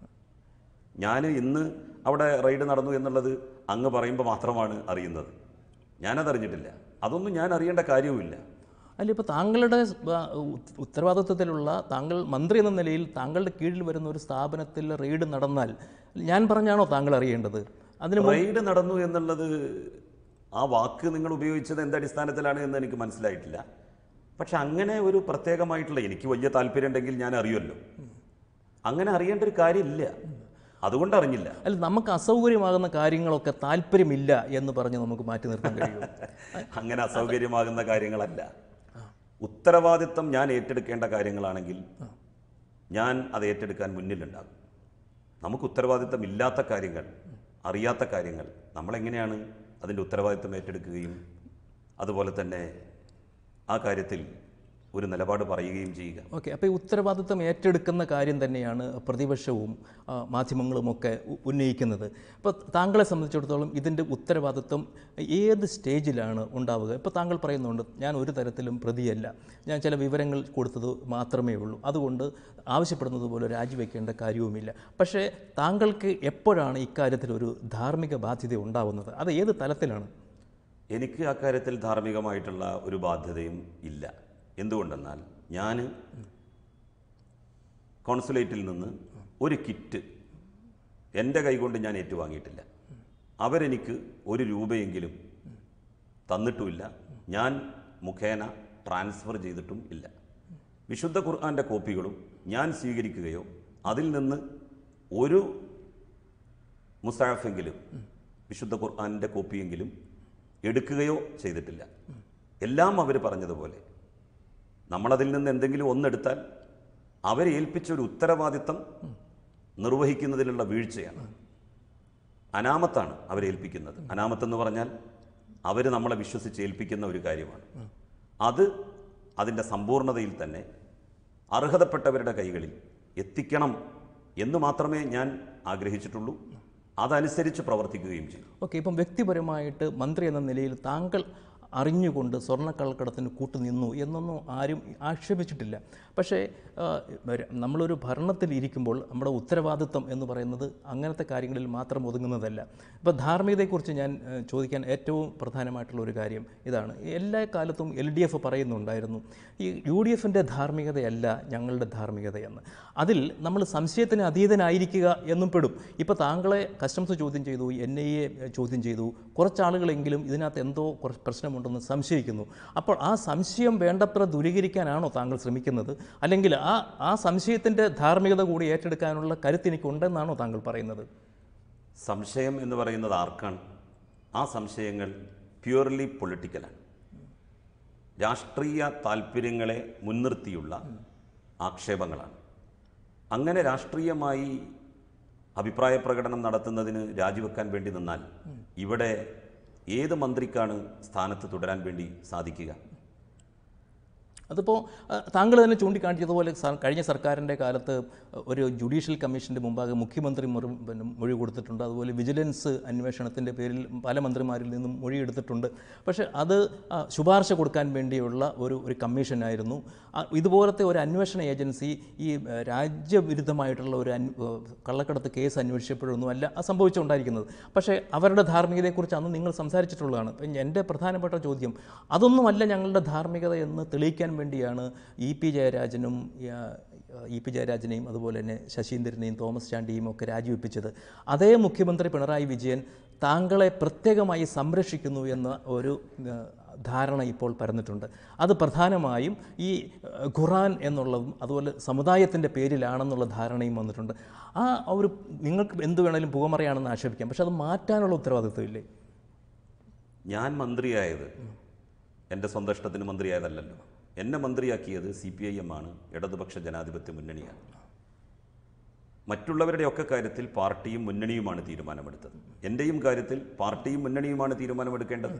ഞാൻ ഇന്ന് അവിടെ റെയ്ഡ് നടന്നു എന്നുള്ളത് അങ്ങ് പറയുമ്പോൾ മാത്രമാണ് അറിയുന്നത് ഞാനതറിഞ്ഞിട്ടില്ല അതൊന്നും ഞാൻ അറിയേണ്ട കാര്യവുമില്ല അല്ല ഇപ്പോൾ താങ്കളുടെ സ്- ആ, ഉത്ത- ഉത്തരവാദിത്വത്തിലുള്ള താങ്കൾ മന്ത്രി എന്ന നിലയിൽ താങ്കളുടെ കീഴിൽ വരുന്ന ഒരു സ്ഥാപനത്തിൽ റെയ്ഡ് നടന്നാൽ ഞാൻ പറഞ്ഞാണോ താങ്കൾ അറിയേണ്ടത് അതിന് മുമ്പ് റെയ്ഡ് നടന്നു എന്നുള്ളത് ആ വാക്ക് നിങ്ങൾ ഉപയോഗിച്ചത് എന്തടിസ്ഥാനത്തിലാണ് എന്ന് എനിക്ക് മനസ്സിലായിട്ടില്ല പക്ഷെ അങ്ങനെ ഒരു പ്രത്യേകമായിട്ടുള്ള എനിക്ക് വലിയ താല്പര്യം ഉണ്ടെങ്കിൽ ഞാൻ അറിയുമല്ലോ അങ്ങനെ അറിയേണ്ട ഒരു കാര്യമില്ല അതുകൊണ്ട് അറിഞ്ഞില്ല അല്ല നമുക്ക് അസൗകര്യമാകുന്ന കാര്യങ്ങളൊക്കെ താല്പര്യമില്ല എന്ന് പറഞ്ഞ് നമുക്ക് മാറ്റി നിർത്താൻ കഴിയുമോ അങ്ങനെ അസൗകര്യമാകുന്ന കാര്യങ്ങളല്ല ഉത്തരവാദിത്തം ഞാൻ ഏറ്റെടുക്കേണ്ട കാര്യങ്ങളാണെങ്കിൽ ഞാൻ അത് ഏറ്റെടുക്കാൻ മുന്നിലുണ്ടാകും നമുക്ക് ഉത്തരവാദിത്തം ഇല്ലാത്ത കാര്യങ്ങൾ അറിയാത്ത കാര്യങ്ങൾ നമ്മളെങ്ങനെയാണ് അതിൻ്റെ ഉത്തരവാദിത്തം ഏറ്റെടുക്കുകയും അതുപോലെ തന്നെ ആ കാര്യത്തിൽ ഒരു നിലപാട് പറയുകയും ചെയ്യുക ഓക്കെ അപ്പോൾ ഈ ഉത്തരവാദിത്തം ഏറ്റെടുക്കുന്ന കാര്യം തന്നെയാണ് പ്രതിപക്ഷവും ആ, മാധ്യമങ്ങളുമൊക്കെ ഉ- ഉന്നയിക്കുന്നത് അപ്പോൾ താങ്കളെ സംബന്ധിച്ചിടത്തോളം ഇതിൻ്റെ ഉത്തരവാദിത്വം ഏത് സ്റ്റേജിലാണ് ഉണ്ടാവുക ഇപ്പോൾ താങ്കൾ പറയുന്നുണ്ട് ഞാൻ ഒരു തരത്തിലും പ്രതിയല്ല ഞാൻ ചില വിവരങ്ങൾ കൊടുത്തത് മാത്രമേ ഉള്ളൂ അതുകൊണ്ട് ആവശ്യപ്പെടുന്നത് പോലെ രാജിവെക്കേണ്ട കാര്യവുമില്ല പക്ഷേ താങ്കൾക്ക് എപ്പോഴാണ് ഇക്കാര്യത്തിൽ ഒരു ധാർമ്മിക ബാധ്യത ഉണ്ടാവുന്നത് അത് ഏത് തലത്തിലാണ് എനിക്ക് അക്കാര്യത്തിൽ ധാർമ്മികമായിട്ടുള്ള ഒരു ബാധ്യതയും ഇല്ല എന്തുകൊണ്ടെന്നാൽ ഞാൻ കോൺസുലേറ്റിൽ നിന്ന് ഒരു കിറ്റ് എൻ്റെ കൈകൊണ്ട് ഞാൻ ഏറ്റുവാങ്ങിയിട്ടില്ല അവരെനിക്ക് ഒരു രൂപയെങ്കിലും തന്നിട്ടുമില്ല ഞാൻ മുഖേന ട്രാൻസ്ഫർ ചെയ്തിട്ടും ഇല്ല വിശുദ്ധ ഖുർആൻ്റെ കോപ്പികളും ഞാൻ സ്വീകരിക്കുകയോ അതിൽ നിന്ന് ഒരു മുസാഫെങ്കിലും വിശുദ്ധ ഖുർആാനിൻ്റെ കോപ്പിയെങ്കിലും എടുക്കുകയോ ചെയ്തിട്ടില്ല എല്ലാം അവർ പറഞ്ഞതുപോലെ നമ്മളതിൽ നിന്ന് എന്തെങ്കിലും ഒന്നെടുത്താൽ അവരെ ഏൽപ്പിച്ച ഒരു ഉത്തരവാദിത്തം നിർവഹിക്കുന്നതിലുള്ള വീഴ്ചയാണ് അനാമത്താണ് അവരെ ഏൽപ്പിക്കുന്നത് അനാമത്തെന്ന് പറഞ്ഞാൽ അവർ നമ്മളെ വിശ്വസിച്ച് ഏൽപ്പിക്കുന്ന ഒരു കാര്യമാണ് അത് അതിൻ്റെ സമ്പൂർണ്ണതയിൽ തന്നെ അർഹതപ്പെട്ടവരുടെ കൈകളിൽ എത്തിക്കണം എന്ന് മാത്രമേ ഞാൻ ആഗ്രഹിച്ചിട്ടുള്ളൂ അതനുസരിച്ച് പ്രവർത്തിക്കുകയും ചെയ്യും ഓക്കെ ഇപ്പം വ്യക്തിപരമായിട്ട് മന്ത്രി എന്ന നിലയിൽ താങ്കൾ അറിഞ്ഞുകൊണ്ട് സ്വർണ്ണക്കള്ളക്കടത്തിന് കൂട്ടുനിന്നു എന്നൊന്നും ആരും ആക്ഷേപിച്ചിട്ടില്ല പക്ഷേ ആ, ഒരു- നമ്മളൊരു ഭരണത്തിൽ ഇരിക്കുമ്പോൾ നമ്മുടെ ഉത്തരവാദിത്വം എന്ന് പറയുന്നത് അങ്ങനത്തെ കാര്യങ്ങളിൽ മാത്രം ഒതുങ്ങുന്നതല്ല ഇപ്പോൾ ധാർമ്മികതയെക്കുറിച്ച് ഞാൻ ആ, ചോദിക്കാൻ ഏറ്റവും പ്രധാനമായിട്ടുള്ള ഒരു കാര്യം ഇതാണ് എല്ലാ കാലത്തും എൽ ഡി എഫ് പറയുന്നുണ്ടായിരുന്നു ഈ യു ഡി എഫിൻ്റെ ധാർമ്മികതയല്ല ഞങ്ങളുടെ ധാർമ്മികതയെന്ന് അതിൽ നമ്മൾ സംശയത്തിന് അതീതനായിരിക്കുക എന്നും പെടും ഇപ്പോൾ താങ്കളെ കസ്റ്റംസ് ചോദ്യം ചെയ്തു എൻ ഐ എ ചോദ്യം ചെയ്തു കുറച്ചാളുകളെങ്കിലും ഇതിനകത്ത് എന്തോ കുറച്ച് പ്രശ്നമുണ്ടെന്ന് സംശയിക്കുന്നു അപ്പോൾ ആ സംശയം വേണ്ടത്ര ദൂരീകരിക്കാനാണോ താങ്കൾ ശ്രമിക്കുന്നത് അല്ലെങ്കിൽ ആ ആ സംശയത്തിൻ്റെ ധാർമ്മികത കൂടി ഏറ്റെടുക്കാനുള്ള കരുത്ത് എനിക്കുണ്ടെന്നാണോ താങ്കൾ പറയുന്നത് സംശയം എന്ന് പറയുന്നത് ആർക്കാണ് ആ സംശയങ്ങൾ പ്യുവർലി പൊളിറ്റിക്കലാണ് രാഷ്ട്രീയ താല്പര്യങ്ങളെ മുൻനിർത്തിയുള്ള ആക്ഷേപങ്ങളാണ് അങ്ങനെ രാഷ്ട്രീയമായി അഭിപ്രായ പ്രകടനം നടത്തുന്നതിന് രാജിവെക്കാൻ വേണ്ടി നിന്നാൽ ഇവിടെ ഏത് മന്ത്രിക്കാണ് സ്ഥാനത്ത് തുടരാൻ വേണ്ടി സാധിക്കുക അതിപ്പോൾ അഹ്, താങ്കൾ തന്നെ ചൂണ്ടിക്കാണിച്ചതുപോലെ സ- കഴിഞ്ഞ സർക്കാരിൻ്റെ കാലത്ത് ഒരു ജുഡീഷ്യൽ കമ്മീഷൻ്റെ മുമ്പാകെ മുഖ്യമന്ത്രി മുറി പിന്നെ മൊഴി കൊടുത്തിട്ടുണ്ട് അതുപോലെ വിജിലൻസ് അന്വേഷണത്തിൻ്റെ പേരിൽ പല mന്ത്രിമാരിൽ നിന്നും മൊഴി എടുത്തിട്ടുണ്ട് പക്ഷേ അത് ആ, ശുപാർശ കൊടുക്കാൻ വേണ്ടിയുള്ള ഒരു ഒരു കമ്മീഷനായിരുന്നു ആ, ഇതുപോലത്തെ ഒരു അന്വേഷണ ഏജൻസി ഈ ആ, രാജ്യവിരുദ്ധമായിട്ടുള്ള ഒരു അന് ആ, കള്ളക്കടത്ത് കേസ് അന്വേഷിച്ചപ്പോഴൊന്നും അല്ല അത് സംഭവിച്ചുകൊണ്ടായിരിക്കുന്നത് പക്ഷേ അവരുടെ ധാർമ്മികതയെക്കുറിച്ച് അന്ന് നിങ്ങൾ സംസാരിച്ചിട്ടുള്ളതാണ് അപ്പം എൻ്റെ പ്രധാനപ്പെട്ട ചോദ്യം അതൊന്നുമല്ല ഞങ്ങളുടെ ധാർമ്മികത എന്ന് തെളിയിക്കാൻ വേണ്ടിയാണ് ഇ പി ജയരാജനും ആ, ഇ പി ജയരാജനെയും അതുപോലെ തന്നെ ശശീന്ദ്രനെയും തോമസ് ചാണ്ടിയും ഒക്കെ രാജിവെപ്പിച്ചത് അതേ മുഖ്യമന്ത്രി പിണറായി വിജയൻ താങ്കളെ പ്രത്യേകമായി സംരക്ഷിക്കുന്നു എന്ന ഒരു ആ, ധാരണ ഇപ്പോൾ പരന്നിട്ടുണ്ട് അത് പ്രധാനമായും ഈ ആ, ഖുറാൻ എന്നുള്ളതും അതുപോലെ സമുദായത്തിൻ്റെ പേരിലാണെന്നുള്ള ധാരണയും വന്നിട്ടുണ്ട് ആ ഒരു നിങ്ങൾക്ക് എന്ത് വേണേലും പുകമറയാണെന്ന് ആക്ഷേപിക്കാം പക്ഷെ അത് മാറ്റാനുള്ള ഉത്തരവാദിത്വമില്ലേ ഞാൻ മന്ത്രിയായത് എൻ്റെ സ്വന്തം ഇഷ്ടത്തിന് മന്ത്രിയായതല്ലല്ലോ എന്നെ മന്ത്രിയാക്കിയത് സി പി ഐ എം ആണ് ഇടതുപക്ഷ ജനാധിപത്യ മുന്നണിയാണ് മറ്റുള്ളവരുടെയൊക്കെ കാര്യത്തിൽ പാർട്ടിയും മുന്നണിയുമാണ് തീരുമാനമെടുത്തത് എൻ്റെയും കാര്യത്തിൽ പാർട്ടിയും മുന്നണിയുമാണ് തീരുമാനമെടുക്കേണ്ടത്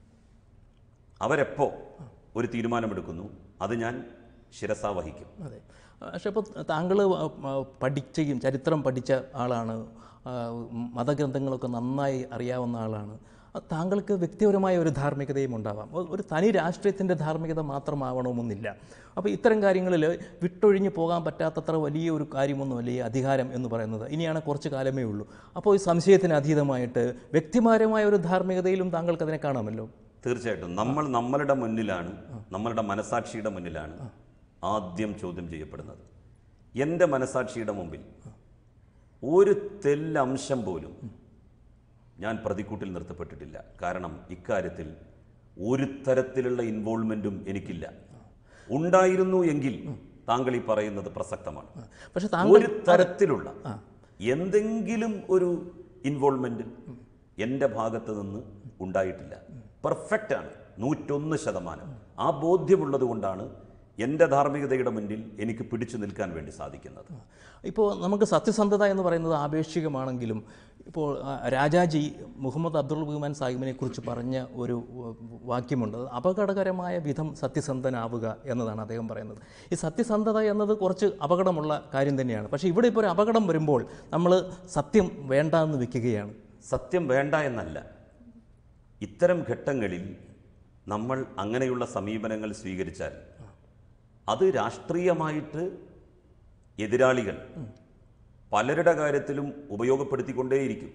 അവരെപ്പോ ഒരു തീരുമാനമെടുക്കുന്നു അത് ഞാൻ ശിരസാ വഹിക്കും അതെ പക്ഷേ ഇപ്പോൾ താങ്കൾ പഠിച്ചും ചരിത്രം പഠിച്ച ആളാണ് ആ, മതഗ്രന്ഥങ്ങളൊക്കെ നന്നായി അറിയാവുന്ന ആളാണ് അത് താങ്കൾക്ക് വ്യക്തിപരമായ ഒരു ധാർമ്മികതയും ഉണ്ടാവാം ഒ- ഒരു തനി രാഷ്ട്രീയത്തിൻ്റെ ധാർമ്മികത മാത്രമാവണമെന്നില്ല അപ്പോൾ ഇത്തരം കാര്യങ്ങളിൽ വിട്ടൊഴിഞ്ഞു പോകാൻ പറ്റാത്തത്ര വലിയ ഒരു കാര്യമൊന്നുമല്ല ഈ അധികാരം എന്ന് പറയുന്നത് ഇനിയാണ് കുറച്ച് കാലമേ ഉള്ളൂ അപ്പോൾ ഈ സംശയത്തിന് അതീതമായിട്ട് വ്യക്തിപരമായ ഒരു ധാർമ്മികതയിലും താങ്കൾക്ക് അതിനെ കാണാമല്ലോ തീർച്ചയായിട്ടും നമ്മൾ നമ്മളുടെ മുന്നിലാണ് നമ്മളുടെ മനസാക്ഷിയുടെ മുന്നിലാണ് ആദ്യം ചോദ്യം ചെയ്യപ്പെടുന്നത് എൻ്റെ മനസാക്ഷിയുടെ മുമ്പിൽ ഒരു തെല്ലംശം പോലും ഞാൻ പ്രതിക്കൂട്ടിൽ നിർത്തപ്പെട്ടിട്ടില്ല കാരണം ഇക്കാര്യത്തിൽ ഒരു തരത്തിലുള്ള ഇൻവോൾവ്മെൻറ്റും എനിക്കില്ല ഉണ്ടായിരുന്നു എങ്കിൽ താങ്കൾ ഈ പറയുന്നത് പ്രസക്തമാണ് പക്ഷെ താങ്കൾ ഒരു തരത്തിലുള്ള എന്തെങ്കിലും ഒരു ഇൻവോൾവ്മെന്റ് എൻ്റെ ഭാഗത്ത് നിന്ന് ഉണ്ടായിട്ടില്ല പെർഫെക്റ്റ് ആണ് നൂറ്റൊന്ന് ശതമാനം ആ ബോധ്യമുള്ളത് കൊണ്ടാണ് എൻ്റെ ധാർമ്മികതയുടെ മുന്നിൽ എനിക്ക് പിടിച്ചു നിൽക്കാൻ വേണ്ടി സാധിക്കുന്നത് ഇപ്പോൾ നമുക്ക് സത്യസന്ധത എന്ന് പറയുന്നത് ആപേക്ഷികമാണെങ്കിലും ഇപ്പോൾ ആ, രാജാജി മുഹമ്മദ് അബ്ദുൾ റഹ്മാൻ സാഹിബിനെ കുറിച്ച് പറഞ്ഞ ഒരു വ- വാക്യമുണ്ട് അത് അപകടകരമായ വിധം സത്യസന്ധനാവുക എന്നതാണ് അദ്ദേഹം പറയുന്നത് ഈ സത്യസന്ധത എന്നത് കുറച്ച് അപകടമുള്ള കാര്യം തന്നെയാണ് പക്ഷേ ഇവിടെ ഇപ്പോൾ ഒരു അപകടം വരുമ്പോൾ നമ്മൾ സത്യം വേണ്ട എന്ന് വെക്കുകയാണ് സത്യം വേണ്ട എന്നല്ല ഇത്തരം ഘട്ടങ്ങളിൽ നമ്മൾ അങ്ങനെയുള്ള സമീപനങ്ങൾ സ്വീകരിച്ചാൽ അത് രാഷ്ട്രീയമായിട്ട് എതിരാളികൾ പലരുടെ കാര്യത്തിലും ഉപയോഗപ്പെടുത്തിക്കൊണ്ടേയിരിക്കും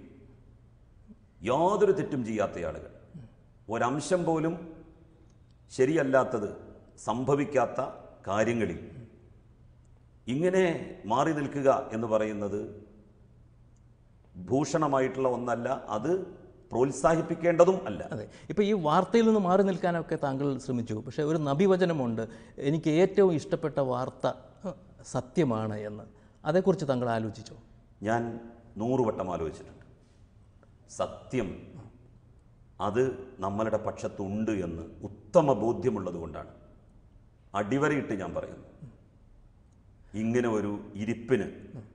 യാതൊരു തെറ്റും ചെയ്യാത്ത ആളുകൾ ഒരംശം പോലും ശരിയല്ലാത്തത് സംഭവിക്കാത്ത കാര്യങ്ങളിൽ ഇങ്ങനെ മാറി നിൽക്കുക എന്ന് പറയുന്നത് ഭൂഷണമായിട്ടുള്ള ഒന്നല്ല അത് പ്രോത്സാഹിപ്പിക്കേണ്ടതും അല്ല അതെ ഇപ്പോൾ ഈ വാർത്തയിൽ നിന്ന് മാറി നിൽക്കാനൊക്കെ താങ്കൾ ശ്രമിച്ചു പക്ഷേ ഒരു നബിവചനമുണ്ട് എനിക്ക് ഏറ്റവും ഇഷ്ടപ്പെട്ട വാർത്ത അഹ്, സത്യമാണ് എന്ന് അതേക്കുറിച്ച് താങ്കൾ ആലോചിച്ചോ ഞാൻ നൂറുവട്ടം ആലോചിച്ചിട്ടുണ്ട് സത്യം അത് നമ്മളുടെ പക്ഷത്തുണ്ട് എന്ന് ഉത്തമ ബോധ്യമുള്ളത് കൊണ്ടാണ് അടിവരയിട്ട് ഞാൻ പറയുന്നു ഇങ്ങനെ ഒരു ഇരിപ്പിന്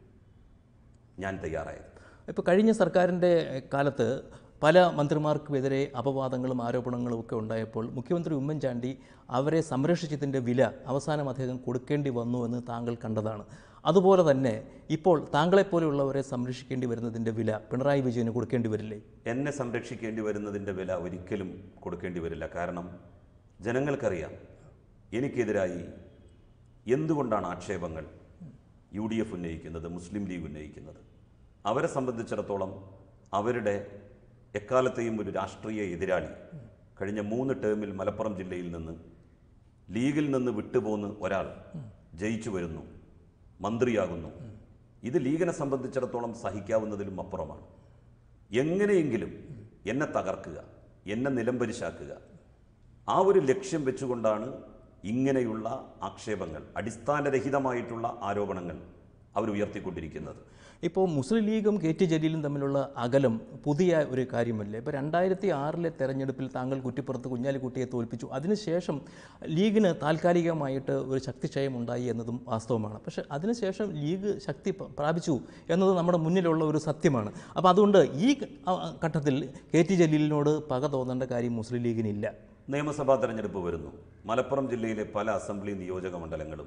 ഞാൻ തയ്യാറായത് ഇപ്പോൾ കഴിഞ്ഞ സർക്കാരിൻ്റെ കാലത്ത് പല മന്ത്രിമാർക്കുമെതിരെ അപവാദങ്ങളും ആരോപണങ്ങളും ഒക്കെ ഉണ്ടായപ്പോൾ മുഖ്യമന്ത്രി ഉമ്മൻചാണ്ടി അവരെ സംരക്ഷിച്ചതിൻ്റെ വില അവസാനം അദ്ദേഹം കൊടുക്കേണ്ടി വന്നു എന്ന് താങ്കൾ കണ്ടതാണ് അതുപോലെ തന്നെ ഇപ്പോൾ താങ്കളെപ്പോലെയുള്ളവരെ സംരക്ഷിക്കേണ്ടി വരുന്നതിൻ്റെ വില പിണറായി വിജയന് കൊടുക്കേണ്ടി വരില്ലേ എന്നെ സംരക്ഷിക്കേണ്ടി വരുന്നതിൻ്റെ വില ഒരിക്കലും കൊടുക്കേണ്ടി വരില്ല കാരണം ജനങ്ങൾക്കറിയാം എനിക്കെതിരായി എന്തുകൊണ്ടാണ് ആക്ഷേപങ്ങൾ യു ഡി എഫ് ഉന്നയിക്കുന്നത് മുസ്ലിം ലീഗ് ഉന്നയിക്കുന്നത് അവരെ സംബന്ധിച്ചിടത്തോളം അവരുടെ എക്കാലത്തെയും ഒരു രാഷ്ട്രീയ എതിരാളി കഴിഞ്ഞ മൂന്ന് ടേമിൽ മലപ്പുറം ജില്ലയിൽ നിന്ന് ലീഗിൽ നിന്ന് വിട്ടുപോന്ന് ഒരാൾ ജയിച്ചു വരുന്നു മന്ത്രിയാകുന്നു ഇത് ലീഗിനെ സംബന്ധിച്ചിടത്തോളം സഹിക്കാവുന്നതിലും അപ്പുറമാണ് എങ്ങനെയെങ്കിലും എന്നെ തകർക്കുക എന്നെ നിലംപരിശാക്കുക ആ ഒരു ലക്ഷ്യം വെച്ചുകൊണ്ടാണ് ഇങ്ങനെയുള്ള ആക്ഷേപങ്ങൾ അടിസ്ഥാനരഹിതമായിട്ടുള്ള ആരോപണങ്ങൾ അവർ ഉയർത്തിക്കൊണ്ടിരിക്കുന്നത് ഇപ്പോൾ മുസ്ലിം ലീഗും കെ ടി ജലീലും തമ്മിലുള്ള അകലം പുതിയ ഒരു കാര്യമല്ലേ ഇപ്പോൾ രണ്ടായിരത്തി ആറിലെ തെരഞ്ഞെടുപ്പിൽ താങ്കൾ കുറ്റിപ്പുറത്ത് കുഞ്ഞാലിക്കുട്ടിയെ തോൽപ്പിച്ചു അതിനുശേഷം ലീഗിന് താൽക്കാലികമായിട്ട് ഒരു ശക്തിക്ഷയം ഉണ്ടായി എന്നതും വാസ്തവമാണ് പക്ഷേ അതിനുശേഷം ലീഗ് ശക്തി പ- പ്രാപിച്ചു എന്നത് നമ്മുടെ മുന്നിലുള്ള ഒരു സത്യമാണ് അപ്പോൾ അതുകൊണ്ട് ഈ ഘ- ഘട്ടത്തിൽ കെ ടി ജലീലിനോട് പക തോന്നേണ്ട കാര്യം മുസ്ലിം ലീഗിനില്ല നിയമസഭാ തെരഞ്ഞെടുപ്പ് വരുന്നു മലപ്പുറം ജില്ലയിലെ പല അസംബ്ലി നിയോജക മണ്ഡലങ്ങളും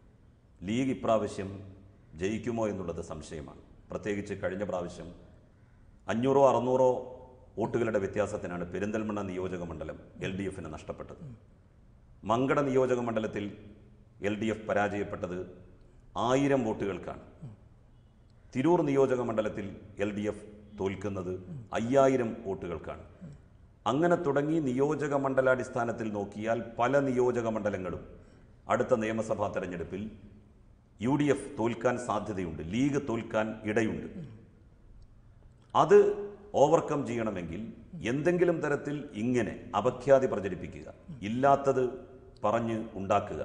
ലീഗ് ഇപ്രാവശ്യം ജയിക്കുമോ എന്നുള്ളത് സംശയമാണ് പ്രത്യേകിച്ച് കഴിഞ്ഞ പ്രാവശ്യം അഞ്ഞൂറോ അറുന്നൂറോ വോട്ടുകളുടെ വ്യത്യാസത്തിനാണ് പെരിന്തൽമണ്ണ നിയോജക മണ്ഡലം എൽ ഡി എഫിന് നഷ്ടപ്പെട്ടത് മങ്കട നിയോജക മണ്ഡലത്തിൽ എൽ ഡി എഫ് പരാജയപ്പെട്ടത് ആയിരം വോട്ടുകൾക്കാണ് തിരൂർ നിയോജക മണ്ഡലത്തിൽ എൽ ഡി എഫ് തോൽക്കുന്നത് അയ്യായിരം വോട്ടുകൾക്കാണ് അങ്ങനെ തുടങ്ങി നിയോജക മണ്ഡലാടിസ്ഥാനത്തിൽ നോക്കിയാൽ പല നിയോജക മണ്ഡലങ്ങളും അടുത്ത നിയമസഭാ തെരഞ്ഞെടുപ്പിൽ യു ഡി എഫ് തോൽക്കാൻ സാധ്യതയുണ്ട് ലീഗ് തോൽക്കാൻ ഇടയുണ്ട് അത് ഓവർകം ചെയ്യണമെങ്കിൽ എന്തെങ്കിലും തരത്തിൽ ഇങ്ങനെ അപഖ്യാതി പ്രചരിപ്പിക്കുക ഇല്ലാത്തത് പറഞ്ഞ് ഉണ്ടാക്കുക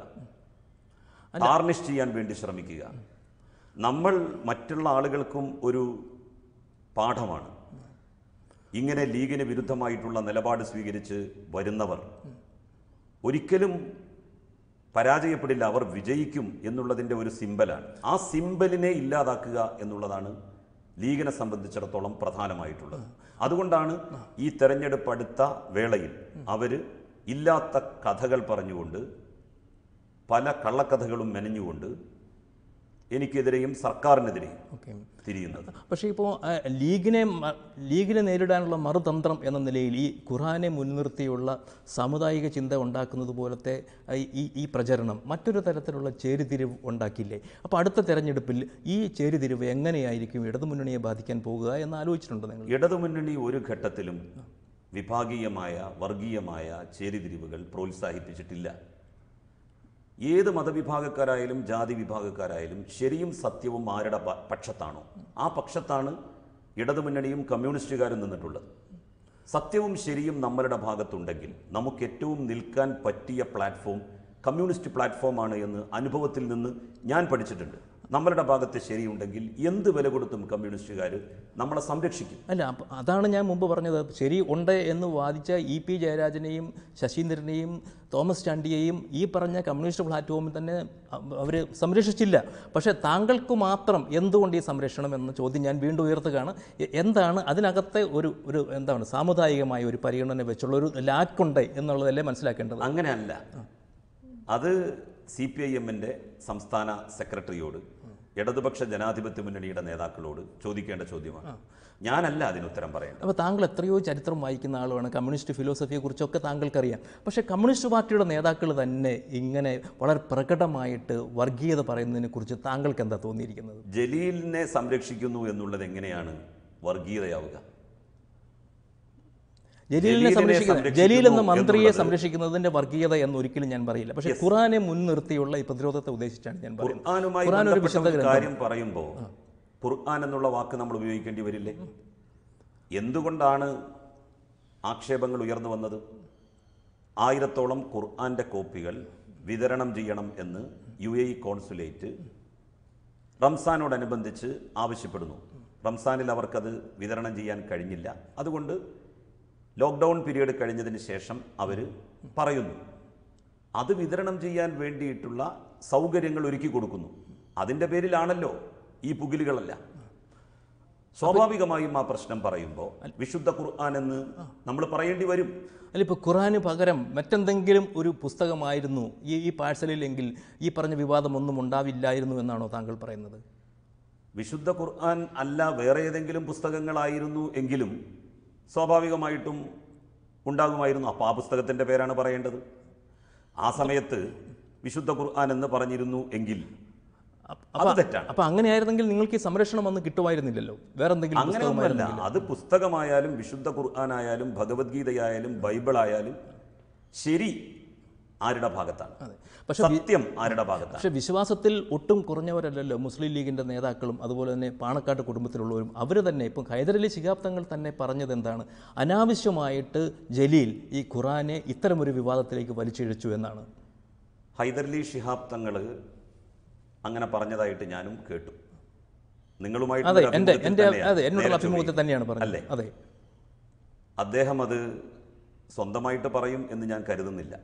ടാർണിഷ് ചെയ്യാൻ വേണ്ടി ശ്രമിക്കുക നമ്മൾ മറ്റുള്ള ആളുകൾക്കും ഒരു പാഠമാണ് ഇങ്ങനെ ലീഗിന് വിരുദ്ധമായിട്ടുള്ള നിലപാട് സ്വീകരിച്ച് വരുന്നവർ ഒരിക്കലും പരാജയപ്പെടില്ല അവർ വിജയിക്കും എന്നുള്ളതിൻ്റെ ഒരു സിമ്പലാണ് ആ സിമ്പലിനെ ഇല്ലാതാക്കുക എന്നുള്ളതാണ് ലീഗിനെ സംബന്ധിച്ചിടത്തോളം പ്രധാനമായിട്ടുള്ളത് അതുകൊണ്ടാണ് ഈ തെരഞ്ഞെടുപ്പ് അടുത്ത വേളയിൽ അവർ ഇല്ലാത്ത കഥകൾ പറഞ്ഞുകൊണ്ട് പല കള്ളക്കഥകളും മെനഞ്ഞുകൊണ്ട് എനിക്കെതിരെയും സർക്കാരിനെതിരെയും ഓക്കെ തിരിയുന്നത് പക്ഷേ ഇപ്പോൾ ആ, ലീഗിനെ മ- ലീഗിനെ നേരിടാനുള്ള മറുതന്ത്രം എന്ന നിലയിൽ ഈ ഖുറാനെ മുൻനിർത്തിയുള്ള സാമുദായിക ചിന്ത ഉണ്ടാക്കുന്നത് പോലത്തെ ആ, ഈ ഈ പ്രചരണം മറ്റൊരു തരത്തിലുള്ള ചേരിതിരിവ് ഉണ്ടാക്കില്ലേ അപ്പോൾ അടുത്ത തെരഞ്ഞെടുപ്പിൽ ഈ ചേരിതിരിവ് എങ്ങനെയായിരിക്കും ഇടതുമുന്നണിയെ ബാധിക്കാൻ പോകുക എന്ന് ആലോചിച്ചിട്ടുണ്ടോ നിങ്ങൾ ഇടതുമുന്നണി ഒരു ഘട്ടത്തിലും വിഭാഗീയമായ വർഗീയമായ ചേരിതിരിവുകൾ പ്രോത്സാഹിപ്പിച്ചിട്ടില്ല ഏത് മതവിഭാഗക്കാരായാലും ജാതി വിഭാഗക്കാരായാലും ശരിയും സത്യവും ആരുടെ പ- പക്ഷത്താണോ ആ പക്ഷത്താണ് ഇടതുമുന്നണിയും കമ്മ്യൂണിസ്റ്റുകാരും നിന്നിട്ടുള്ളത് സത്യവും ശരിയും നമ്മളുടെ ഭാഗത്തുണ്ടെങ്കിൽ നമുക്ക് ഏറ്റവും നിൽക്കാൻ പറ്റിയ പ്ലാറ്റ്ഫോം കമ്മ്യൂണിസ്റ്റ് പ്ലാറ്റ്ഫോമാണ് എന്ന് അനുഭവത്തിൽ നിന്ന് ഞാൻ പഠിച്ചിട്ടുണ്ട് നമ്മളുടെ ഭാഗത്ത് ശരിയുണ്ടെങ്കിൽ എന്ത് വില കൊടുത്തും കമ്മ്യൂണിസ്റ്റുകാർ നമ്മളെ സംരക്ഷിക്കും അല്ല അപ്പ- അതാണ് ഞാൻ മുമ്പ് പറഞ്ഞത് ശരി ഉണ്ട് എന്ന് വാദിച്ച ഇ പി ജയരാജനെയും ശശീന്ദ്രനെയും തോമസ് ചാണ്ടിയെയും ഈ പറഞ്ഞ കമ്മ്യൂണിസ്റ്റ് പ്ലാറ്റ്ഫോമിൽ തന്നെ അവർ സംരക്ഷിച്ചില്ല പക്ഷേ താങ്കൾക്ക് മാത്രം എന്തുകൊണ്ട് ഈ സംരക്ഷണം എന്ന ചോദ്യം ഞാൻ വീണ്ടും ഉയർത്തുകയാണ് എ- എന്താണ് അതിനകത്തെ ഒരു ഒരു എന്താണ് സാമുദായികമായ ഒരു പരിഗണന വെച്ചുള്ള ഒരു ലാക്കുണ്ട് എന്നുള്ളതല്ലേ മനസ്സിലാക്കേണ്ടത് അങ്ങനെയല്ല അത് സി പി ഐ എമ്മിൻ്റെ സംസ്ഥാന സെക്രട്ടറിയോട് ഇടതുപക്ഷ ജനാധിപത്യ മുന്നണിയുടെ നേതാക്കളോട് ചോദിക്കേണ്ട ചോദ്യമാണ് ഞാനല്ല അതിന് ഉത്തരം പറയേണ്ടത് അപ്പോൾ താങ്കൾ എത്രയോ ചരിത്രം വായിക്കുന്ന ആളുമാണ് കമ്മ്യൂണിസ്റ്റ് ഫിലോസഫിയെക്കുറിച്ചൊക്കെ താങ്കൾക്കറിയാം പക്ഷേ കമ്മ്യൂണിസ്റ്റ് പാർട്ടിയുടെ നേതാക്കൾ തന്നെ ഇങ്ങനെ വളരെ പ്രകടമായിട്ട് വർഗീയത പറയുന്നതിനെക്കുറിച്ച് താങ്കൾക്ക് എന്താ തോന്നിയിരിക്കുന്നത് ജലീലിനെ സംരക്ഷിക്കുന്നു എന്നുള്ളത് എങ്ങനെയാണ് വർഗീയതയാവുക ജലീലിനെ ജലീലിനെ സംരക്ഷിക്കുന്നത് സംരക്ഷിക്കുന്നു ജലീൽ എന്ന മന്ത്രിയെ എന്നുള്ളത് സംരക്ഷിക്കുന്നതിന്റെ വർഗീയത എന്ന് ഒരിക്കലും ഞാൻ പറയില്ല പക്ഷേ ഖുറാനെ മുൻനിർത്തിയുള്ള ഈ പ്രതിരോധത്തെ ഉദ്ദേശിച്ചാണ് ഞാൻ പറയുന്നത് ഖുർആാനുമായി ഖുർആൻ ഒരു ബന്ധപ്പെട്ട വിശുദ്ധ ഒരു ഗ്രന്ഥം കാര്യം പറയുമ്പോൾ ഖുർആൻ എന്നുള്ള വാക്ക് നമ്മൾ ഉപയോഗിക്കേണ്ടി വരില്ലേ എന്തുകൊണ്ടാണ് ആക്ഷേപങ്ങൾ ഉയർന്നു വന്നത് ആയിരത്തോളം ഖുർആന്റെ കോപ്പികൾ വിതരണം ചെയ്യണം എന്ന് യു എ ഇ കോൺസുലേറ്റ് റംസാനോടനുബന്ധിച്ച് ആവശ്യപ്പെടുന്നു റംസാനിൽ അവർക്കത് വിതരണം ചെയ്യാൻ കഴിഞ്ഞില്ല അതുകൊണ്ട് ലോക്ക്ഡൗൺ പീരീഡ് കഴിഞ്ഞതിന് ശേഷം അവർ പറയുന്നു അത് വിതരണം ചെയ്യാൻ വേണ്ടിയിട്ടുള്ള സൗകര്യങ്ങൾ ഒരുക്കി കൊടുക്കുന്നു അതിൻ്റെ പേരിലാണല്ലോ ഈ പുകിലുകളല്ല സ്വാഭാവികമായും ആ പ്രശ്നം പറയുമ്പോൾ വിശുദ്ധ ഖുർആൻ എന്ന് നമ്മൾ പറയേണ്ടി വരും അല്ല ഇപ്പോൾ ഖുറാന് പകരം മറ്റെന്തെങ്കിലും ഒരു പുസ്തകമായിരുന്നു ഈ ഈ പാഴ്സലിലെങ്കിൽ ഈ പറഞ്ഞ വിവാദമൊന്നും ഉണ്ടാവില്ലായിരുന്നു എന്നാണോ താങ്കൾ പറയുന്നത് വിശുദ്ധ ഖുർആൻ അല്ല വേറെ ഏതെങ്കിലും പുസ്തകങ്ങളായിരുന്നു എങ്കിലും സ്വാഭാവികമായിട്ടും ഉണ്ടാകുമായിരുന്നു അപ്പോൾ ആ പുസ്തകത്തിൻ്റെ പേരാണ് പറയേണ്ടത് ആ സമയത്ത് വിശുദ്ധ ഖുർആൻ എന്ന് പറഞ്ഞിരുന്നു എങ്കിൽ അത് തെറ്റാണ് അപ്പോൾ അങ്ങനെയായിരുന്നെങ്കിൽ നിങ്ങൾക്ക് ഈ സംരക്ഷണം ഒന്നും കിട്ടുമായിരുന്നില്ലല്ലോ വേറെ എന്തെങ്കിലും അങ്ങനെയൊന്നുമല്ല പുസ്തകമായിരുന്നു അത് പുസ്തകമായാലും വിശുദ്ധ ഖുർആനായാലും ഭഗവത്ഗീതയായാലും ബൈബിളായാലും ശരി ആരുടെ ഭാഗത്താണ് അതെ പക്ഷേ സത്യം ആരുടെ ഭാഗത്താണ് പക്ഷേ വിശ്വാസത്തിൽ ഒട്ടും കുറഞ്ഞവരല്ലല്ലോ മുസ്ലിം ലീഗിൻ്റെ നേതാക്കളും അതുപോലെ തന്നെ പാണക്കാട്ട് കുടുംബത്തിലുള്ളവരും അവർ തന്നെ ഇപ്പം ഹൈദരലി ശിഹാബ് തങ്ങൾ തന്നെ പറഞ്ഞത് എന്താണ് അനാവശ്യമായിട്ട് ജലീൽ ഈ ഖുറാനെ ഇത്തരമൊരു വിവാദത്തിലേക്ക് വലിച്ചിഴച്ചു എന്നാണ് ഹൈദർലി ശിഹാബ് തങ്ങൾ അങ്ങനെ പറഞ്ഞതായിട്ട് ഞാനും കേട്ടു നിങ്ങളുമായിട്ട് അതെ ഒരു എൻ്റെ അഭിമുഖത്തിൽ എൻ്റെ തന്നെയാണ് അതെ എന്നോടുള്ള നേരെ അഭിമുഖത്തിൽ ചൊവ്വേ. തന്നെയാണ് പറഞ്ഞത് അല്ലേ? അതെ അദ്ദേഹം അത് സ്വന്തമായിട്ട് പറയും എന്ന് ഞാൻ കരുതുന്നില്ല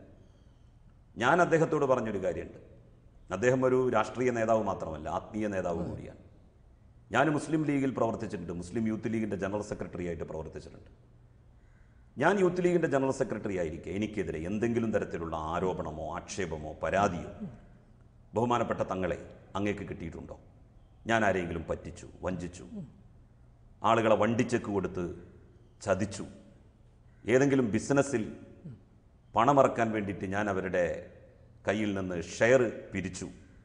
ഞാൻ അദ്ദേഹത്തോട് പറഞ്ഞൊരു കാര്യമുണ്ട് അദ്ദേഹം ഒരു രാഷ്ട്രീയ നേതാവ് മാത്രമല്ല ആത്മീയ നേതാവ് കൂടിയാണ് ഞാൻ മുസ്ലിം ലീഗിൽ പ്രവർത്തിച്ചിട്ടുണ്ട് മുസ്ലിം യൂത്ത് ലീഗിൻ്റെ ജനറൽ സെക്രട്ടറി ആയിട്ട് പ്രവർത്തിച്ചിട്ടുണ്ട് ഞാൻ യൂത്ത് ലീഗിൻ്റെ ജനറൽ സെക്രട്ടറി ആയിരിക്കെ എനിക്കെതിരെ എന്തെങ്കിലും തരത്തിലുള്ള ആരോപണമോ ആക്ഷേപമോ പരാതിയോ ബഹുമാനപ്പെട്ട തങ്ങളെ അങ്ങേക്ക് കിട്ടിയിട്ടുണ്ടോ ഞാൻ ആരെങ്കിലും പറ്റിച്ചു വഞ്ചിച്ചു ആളുകളെ വണ്ടിച്ചെക്ക് കൊടുത്ത് ചതിച്ചു ഏതെങ്കിലും ബിസിനസ്സിൽ പണമറക്കാൻ വേണ്ടിയിട്ട് ഞാൻ അവരുടെ കയ്യിൽ നിന്ന് ഷെയർ പിരിച്ചു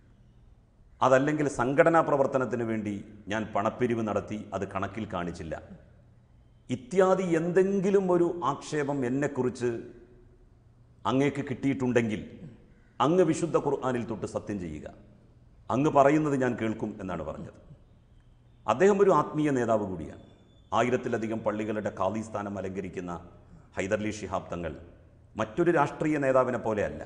അതല്ലെങ്കിൽ സംഘടനാ പ്രവർത്തനത്തിന് വേണ്ടി ഞാൻ പണപ്പിരിവ് നടത്തി അത് കണക്കിൽ കാണിച്ചില്ല ഇത്യാദി എന്തെങ്കിലും ഒരു ആക്ഷേപം എന്നെക്കുറിച്ച് അങ്ങേക്ക് കിട്ടിയിട്ടുണ്ടെങ്കിൽ അങ്ങ് വിശുദ്ധ ഖുർആാനിൽ തൊട്ട് സത്യം ചെയ്യുക അങ്ങ് പറയുന്നത് ഞാൻ കേൾക്കും എന്നാണ് പറഞ്ഞത് അദ്ദേഹം ഒരു ആത്മീയ നേതാവ് കൂടിയാണ് ആയിരത്തിലധികം പള്ളികളുടെ ഖാദി സ്ഥാനം അലങ്കരിക്കുന്ന ഹൈദർലി ശിഹാബ് തങ്ങൾ മറ്റൊരു രാഷ്ട്രീയ നേതാവിനെ പോലെയല്ല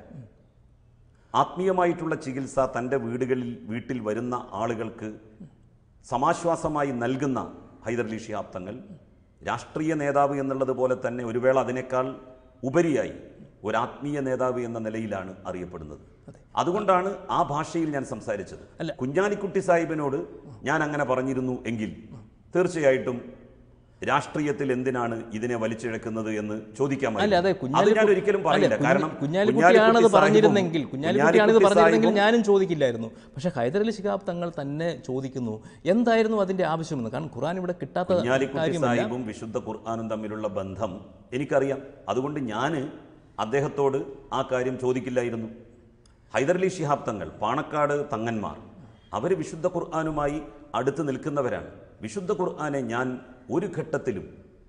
ആത്മീയമായിട്ടുള്ള ചികിത്സ തൻ്റെ വീടുകളിൽ വീട്ടിൽ വരുന്ന ആളുകൾക്ക് സമാശ്വാസമായി നൽകുന്ന ഹൈദർലി ശിഹാബ് തങ്ങൾ രാഷ്ട്രീയ നേതാവ് എന്നുള്ളത് പോലെ തന്നെ ഒരു വേള അതിനേക്കാൾ ഉപരിയായി ഒരു ആത്മീയ നേതാവ് എന്ന നിലയിലാണ് അറിയപ്പെടുന്നത് അതുകൊണ്ടാണ് ആ ഭാഷയിൽ ഞാൻ സംസാരിച്ചത് അല്ല. കുഞ്ഞാലിക്കുട്ടി സാഹിബിനോട് ഞാൻ അങ്ങനെ പറഞ്ഞിരുന്നു എങ്കിൽ തീർച്ചയായിട്ടും രാഷ്ട്രീയത്തിൽ എന്തിനാണ് ഇതിനെ വലിച്ചിഴക്കുന്നത് എന്ന് ചോദിക്കാമായിരുന്നു. അല്ല അതെ അത് ഞാൻ ഒരിക്കലും പറയില്ല കുഞ്ഞാലി- കാരണം കുഞ്ഞാലിക്കുട്ടിയാണത് കുഞ്ഞാലിക്കുട്ടി പറഞ്ഞിരുന്നെങ്കിൽ സാഹിബും- കുഞ്ഞാലിക്കുട്ടിയാണിത് കുഞ്ഞാലിക്കുട്ടി പറഞ്ഞിരുന്നെങ്കിൽ സാഹിബും ഞാനും ചോദിക്കില്ലായിരുന്നു പക്ഷേ ഹൈദരലി ശിഹാബ് തങ്ങൾ തന്നെ ചോദിക്കുന്നു എന്തായിരുന്നു അതിന്റെ ആവശ്യമെന്ന് കാരണം ഖുറാൻ ഇവിടെ കിട്ടാത്ത കുഞ്ഞാലിക്കുട്ടി കാര്യമല്ല സാഹിബും വിശുദ്ധ ഖുർആാനും തമ്മിലുള്ള ബന്ധം എനിക്കറിയാം അതുകൊണ്ട് ഞാൻ അദ്ദേഹത്തോട് ആ കാര്യം ചോദിക്കില്ലായിരുന്നു ഹൈദർലി ശിഹാബ് തങ്ങൾ പാണക്കാട് തങ്ങന്മാർ അവർ വിശുദ്ധ ഖുർആാനുമായി അടുത്ത് നിൽക്കുന്നവരാണ് വിശുദ്ധ ഖുർആാനെ ഞാൻ ഒരു ഘട്ടത്തിലും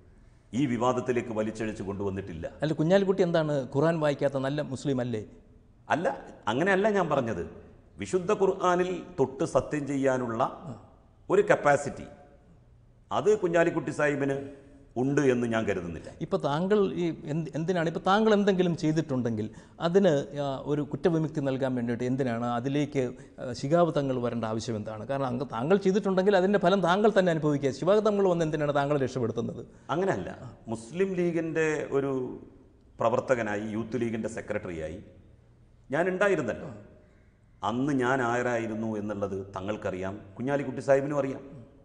ഈ വിവാദത്തിലേക്ക് വലിച്ചഴിച്ച് കൊണ്ടുവന്നിട്ടില്ല അല്ല കുഞ്ഞാലിക്കുട്ടി എന്താണ് ഖുറാൻ വായിക്കാത്ത നല്ല മുസ്ലിം അല്ലേ അല്ല അങ്ങനെയല്ല ഞാൻ പറഞ്ഞത് വിശുദ്ധ ഖുർആാനിൽ തൊട്ട് സത്യം ചെയ്യാനുള്ള ഒരു കപ്പാസിറ്റി അത് കുഞ്ഞാലിക്കുട്ടി സാഹിബിന് ഉണ്ട് എന്ന് ഞാൻ കരുതുന്നില്ല ഇപ്പോൾ താങ്കൾ ഈ എന്ത് എന്തിനാണ് ഇപ്പോൾ താങ്കൾ എന്തെങ്കിലും ചെയ്തിട്ടുണ്ടെങ്കിൽ അതിന് ആ, ഒരു കുറ്റവിമുക്തി നൽകാൻ വേണ്ടിയിട്ട് എന്തിനാണ് അതിലേക്ക് ആ, ശിഹാബ് തങ്ങൾ വരേണ്ട ആവശ്യം എന്താണ് കാരണം അങ്ങ് താങ്കൾ ചെയ്തിട്ടുണ്ടെങ്കിൽ അതിൻ്റെ ഫലം താങ്കൾ തന്നെ അനുഭവിക്കുക ശിഹാബ് തങ്ങൾ വന്ന് എന്തിനാണ് താങ്കളെ രക്ഷപ്പെടുത്തുന്നത് അങ്ങനെയല്ല മുസ്ലിം ലീഗിൻ്റെ ഒരു പ്രവർത്തകനായി യൂത്ത് ലീഗിൻ്റെ സെക്രട്ടറിയായി ഞാൻ ഉണ്ടായിരുന്നല്ലോ അന്ന് ഞാൻ ആരായിരുന്നു എന്നുള്ളത് തങ്ങൾക്കറിയാം കുഞ്ഞാലിക്കുട്ടി സാഹിബിനും അറിയാം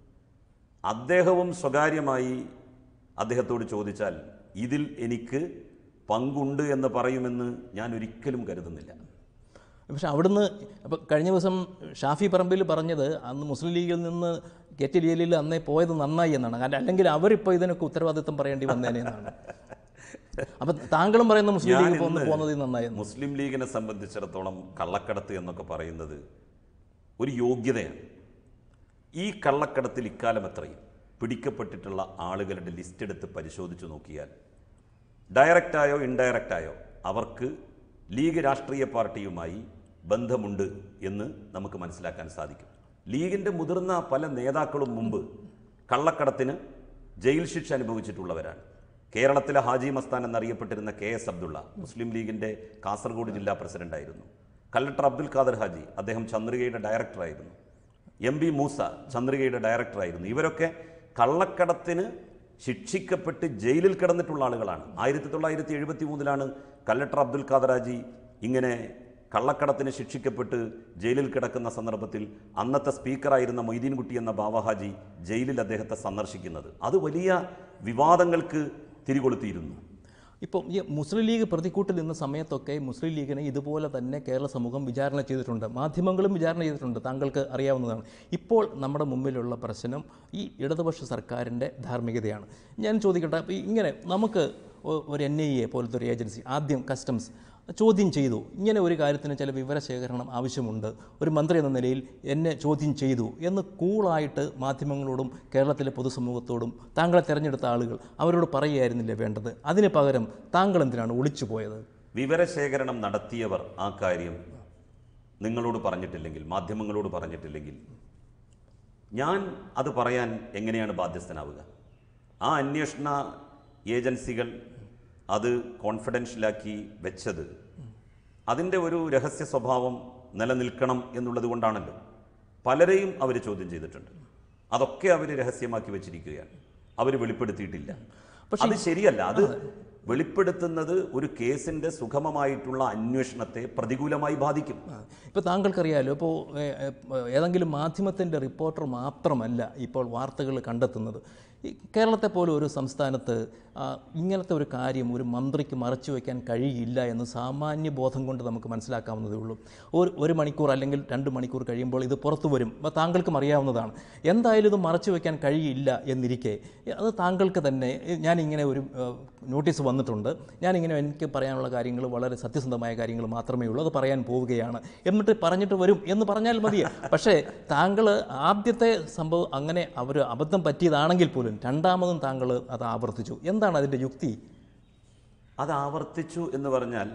അദ്ദേഹവും സ്വകാര്യമായി അദ്ദേഹത്തോട് ചോദിച്ചാൽ ഇതിൽ എനിക്ക് പങ്കുണ്ട് എന്ന് പറയുമെന്ന് ഞാൻ ഒരിക്കലും കരുതുന്നില്ല പക്ഷെ അവിടുന്ന് അപ്പോൾ കഴിഞ്ഞ ദിവസം ഷാഫി പറമ്പിൽ പറഞ്ഞത് അന്ന് മുസ്ലിം ലീഗിൽ നിന്ന് കെറ്റി ജയിലിൽ അന്നേ പോയത് നന്നായി എന്നാണ് കാരണം അല്ലെങ്കിൽ അവരിപ്പോൾ ഇതിനൊക്കെ ഉത്തരവാദിത്വം പറയേണ്ടി വന്നേനെ എന്നാണ് അപ്പം താങ്കളും പറയുന്ന മുസ്ലിം ഞാൻ ലീഗ് പോകുന്ന ഇന്ന് പോകുന്നത് നന്നായി എന്ന്. മുസ്ലിം ലീഗിനെ സംബന്ധിച്ചിടത്തോളം കള്ളക്കടത്ത് എന്നൊക്കെ പറയുന്നത് ഒരു യോഗ്യതയാണ് ഈ കള്ളക്കടത്തിൽ ഇക്കാലം എത്രയും പിടിക്കപ്പെട്ടിട്ടുള്ള ആളുകളുടെ ലിസ്റ്റ് എടുത്ത് പരിശോധിച്ചു നോക്കിയാൽ ഡയറക്റ്റായോ ഇൻഡയറക്റ്റായോ അവർക്ക് ലീഗ് രാഷ്ട്രീയ പാർട്ടിയുമായി ബന്ധമുണ്ട് എന്ന് നമുക്ക് മനസ്സിലാക്കാൻ സാധിക്കും ലീഗിൻ്റെ മുതിർന്ന പല നേതാക്കളും മുമ്പ് കള്ളക്കടത്തിന് ജയിൽ ശിക്ഷ അനുഭവിച്ചിട്ടുള്ളവരാണ് കേരളത്തിലെ ഹാജി മസ്താൻ എന്നറിയപ്പെട്ടിരുന്ന കെ എസ് അബ്ദുള്ള മുസ്ലിം ലീഗിൻ്റെ കാസർഗോഡ് ജില്ലാ പ്രസിഡന്റായിരുന്നു കലക്ടർ അബ്ദുൽ ഖാദർ ഹാജി അദ്ദേഹം ചന്ദ്രികയുടെ ഡയറക്ടറായിരുന്നു എം ബി മൂസ ചന്ദ്രികയുടെ ഡയറക്ടറായിരുന്നു ഇവരൊക്കെ കള്ളക്കടത്തിന് ശിക്ഷിക്കപ്പെട്ട് ജയിലിൽ കിടന്നിട്ടുള്ള ആളുകളാണ് ആയിരത്തി തൊള്ളായിരത്തി എഴുപത്തി മൂന്നിലാണ് കലക്ടർ അബ്ദുൽ ഖാദർ ഹാജി ഇങ്ങനെ കള്ളക്കടത്തിന് ശിക്ഷിക്കപ്പെട്ട് ജയിലിൽ കിടക്കുന്ന സന്ദർഭത്തിൽ അന്നത്തെ സ്പീക്കറായിരുന്ന മൊയ്തീൻകുട്ടി എന്ന ബാവഹാജി ജയിലിൽ അദ്ദേഹത്തെ സന്ദർശിക്കുന്നത് അത് വലിയ വിവാദങ്ങൾക്ക് തിരികൊളുത്തിയിരുന്നു ഇപ്പോൾ ഈ മുസ്ലിം ലീഗ് പ്രതിക്കൂട്ടിൽ നിന്ന സമയത്തൊക്കെ മുസ്ലിം ലീഗിനെ ഇതുപോലെ തന്നെ കേരള സമൂഹം വിചാരണ ചെയ്തിട്ടുണ്ട് മാധ്യമങ്ങളും വിചാരണ ചെയ്തിട്ടുണ്ട് താങ്കൾക്ക് അറിയാവുന്നതാണ് ഇപ്പോൾ നമ്മുടെ മുമ്പിലുള്ള പ്രശ്നം ഈ ഇടതുപക്ഷ സർക്കാരിൻ്റെ ധാർമ്മികതയാണ് ഞാൻ ചോദിക്കട്ടെ അപ്പോൾ ഇങ്ങനെ നമുക്ക് ഒ- ഒരു എൻ ഐ എ പോലത്തെ ഒരു ഏജൻസി ആദ്യം കസ്റ്റംസ് ചോദ്യം ചെയ്തു ഇങ്ങനെ ഒരു കാര്യത്തിന് ചില വിവരശേഖരണം ആവശ്യമുണ്ട് ഒരു മന്ത്രി എന്ന നിലയിൽ എന്നെ ചോദ്യം ചെയ്തു എന്ന് കൂളായിട്ട് മാധ്യമങ്ങളോടും കേരളത്തിലെ പൊതുസമൂഹത്തോടും താങ്കളെ തിരഞ്ഞെടുത്ത ആളുകൾ അവരോട് പറയുകയായിരുന്നില്ലേ വേണ്ടത് അതിന് പകരം താങ്കൾ എന്തിനാണ് ഒളിച്ചു പോയത് വിവരശേഖരണം നടത്തിയവർ ആ കാര്യം നിങ്ങളോട് പറഞ്ഞിട്ടില്ലെങ്കിൽ മാധ്യമങ്ങളോട് പറഞ്ഞിട്ടില്ലെങ്കിൽ ഞാൻ അത് പറയാൻ എങ്ങനെയാണ് ബാധ്യസ്ഥനാവുക ആ അന്വേഷണ ഏജൻസികൾ അത് കോൺഫിഡൻഷ്യലാക്കി വെച്ചത് അതിൻ്റെ ഒരു രഹസ്യ സ്വഭാവം നിലനിൽക്കണം എന്നുള്ളത് കൊണ്ടാണല്ലോ പലരെയും അവർ ചോദ്യം ചെയ്തിട്ടുണ്ട് അതൊക്കെ അവർ രഹസ്യമാക്കി വെച്ചിരിക്കുകയാണ് അവർ വെളിപ്പെടുത്തിയിട്ടില്ല അത് ശരിയല്ല അത് വെളിപ്പെടുത്തുന്നത് ഒരു കേസിന്റെ സുഗമമായിട്ടുള്ള അന്വേഷണത്തെ പ്രതികൂലമായി ബാധിക്കും ഇപ്പോൾ താങ്കൾക്കറിയാലോ ഇപ്പോൾ ഏ- ഏ- ഏതെങ്കിലും മാധ്യമത്തിൻ്റെ റിപ്പോർട്ടർ മാത്രമല്ല ഇപ്പോൾ വാർത്തകൾ കണ്ടെത്തുന്നത് ഈ കേരളത്തെ പോലെ ഒരു സംസ്ഥാനത്ത് ആ, ഇങ്ങനത്തെ ഒരു കാര്യം ഒരു മന്ത്രിക്ക് മറച്ചു വയ്ക്കാൻ കഴിയില്ല എന്ന് സാമാന്യ ബോധം കൊണ്ട് നമുക്ക് മനസ്സിലാക്കാവുന്നതേ ഉള്ളൂ ഒരു ഒരു മണിക്കൂർ അല്ലെങ്കിൽ രണ്ട് മണിക്കൂർ കഴിയുമ്പോൾ ഇത് പുറത്തു വരും അപ്പോൾ താങ്കൾക്കും അറിയാവുന്നതാണ് എന്തായാലും ഇത് മറച്ചു വയ്ക്കാൻ കഴിയില്ല എന്നിരിക്കെ അത് താങ്കൾക്ക് തന്നെ ഞാൻ ഇങ്ങനെ ഒരു ആ, നോട്ടീസ് വന്നിട്ടുണ്ട് ഞാനിങ്ങനെ എനിക്ക് പറയാനുള്ള കാര്യങ്ങൾ വളരെ സത്യസന്ധമായ കാര്യങ്ങൾ മാത്രമേ ഉള്ളൂ അത് പറയാൻ പോവുകയാണ് എന്നിട്ട് പറഞ്ഞിട്ട് വരും എന്ന് പറഞ്ഞാൽ മതി പക്ഷേ താങ്കൾ ആദ്യത്തെ സംഭവം അങ്ങനെ അവർ അബദ്ധം പറ്റിയതാണെങ്കിൽ പോലും രണ്ടാമതും താങ്കൾ അത് ആവർത്തിച്ചു എന്താണ് അതിൻ്റെ യുക്തി അത് ആവർത്തിച്ചു എന്ന് പറഞ്ഞാൽ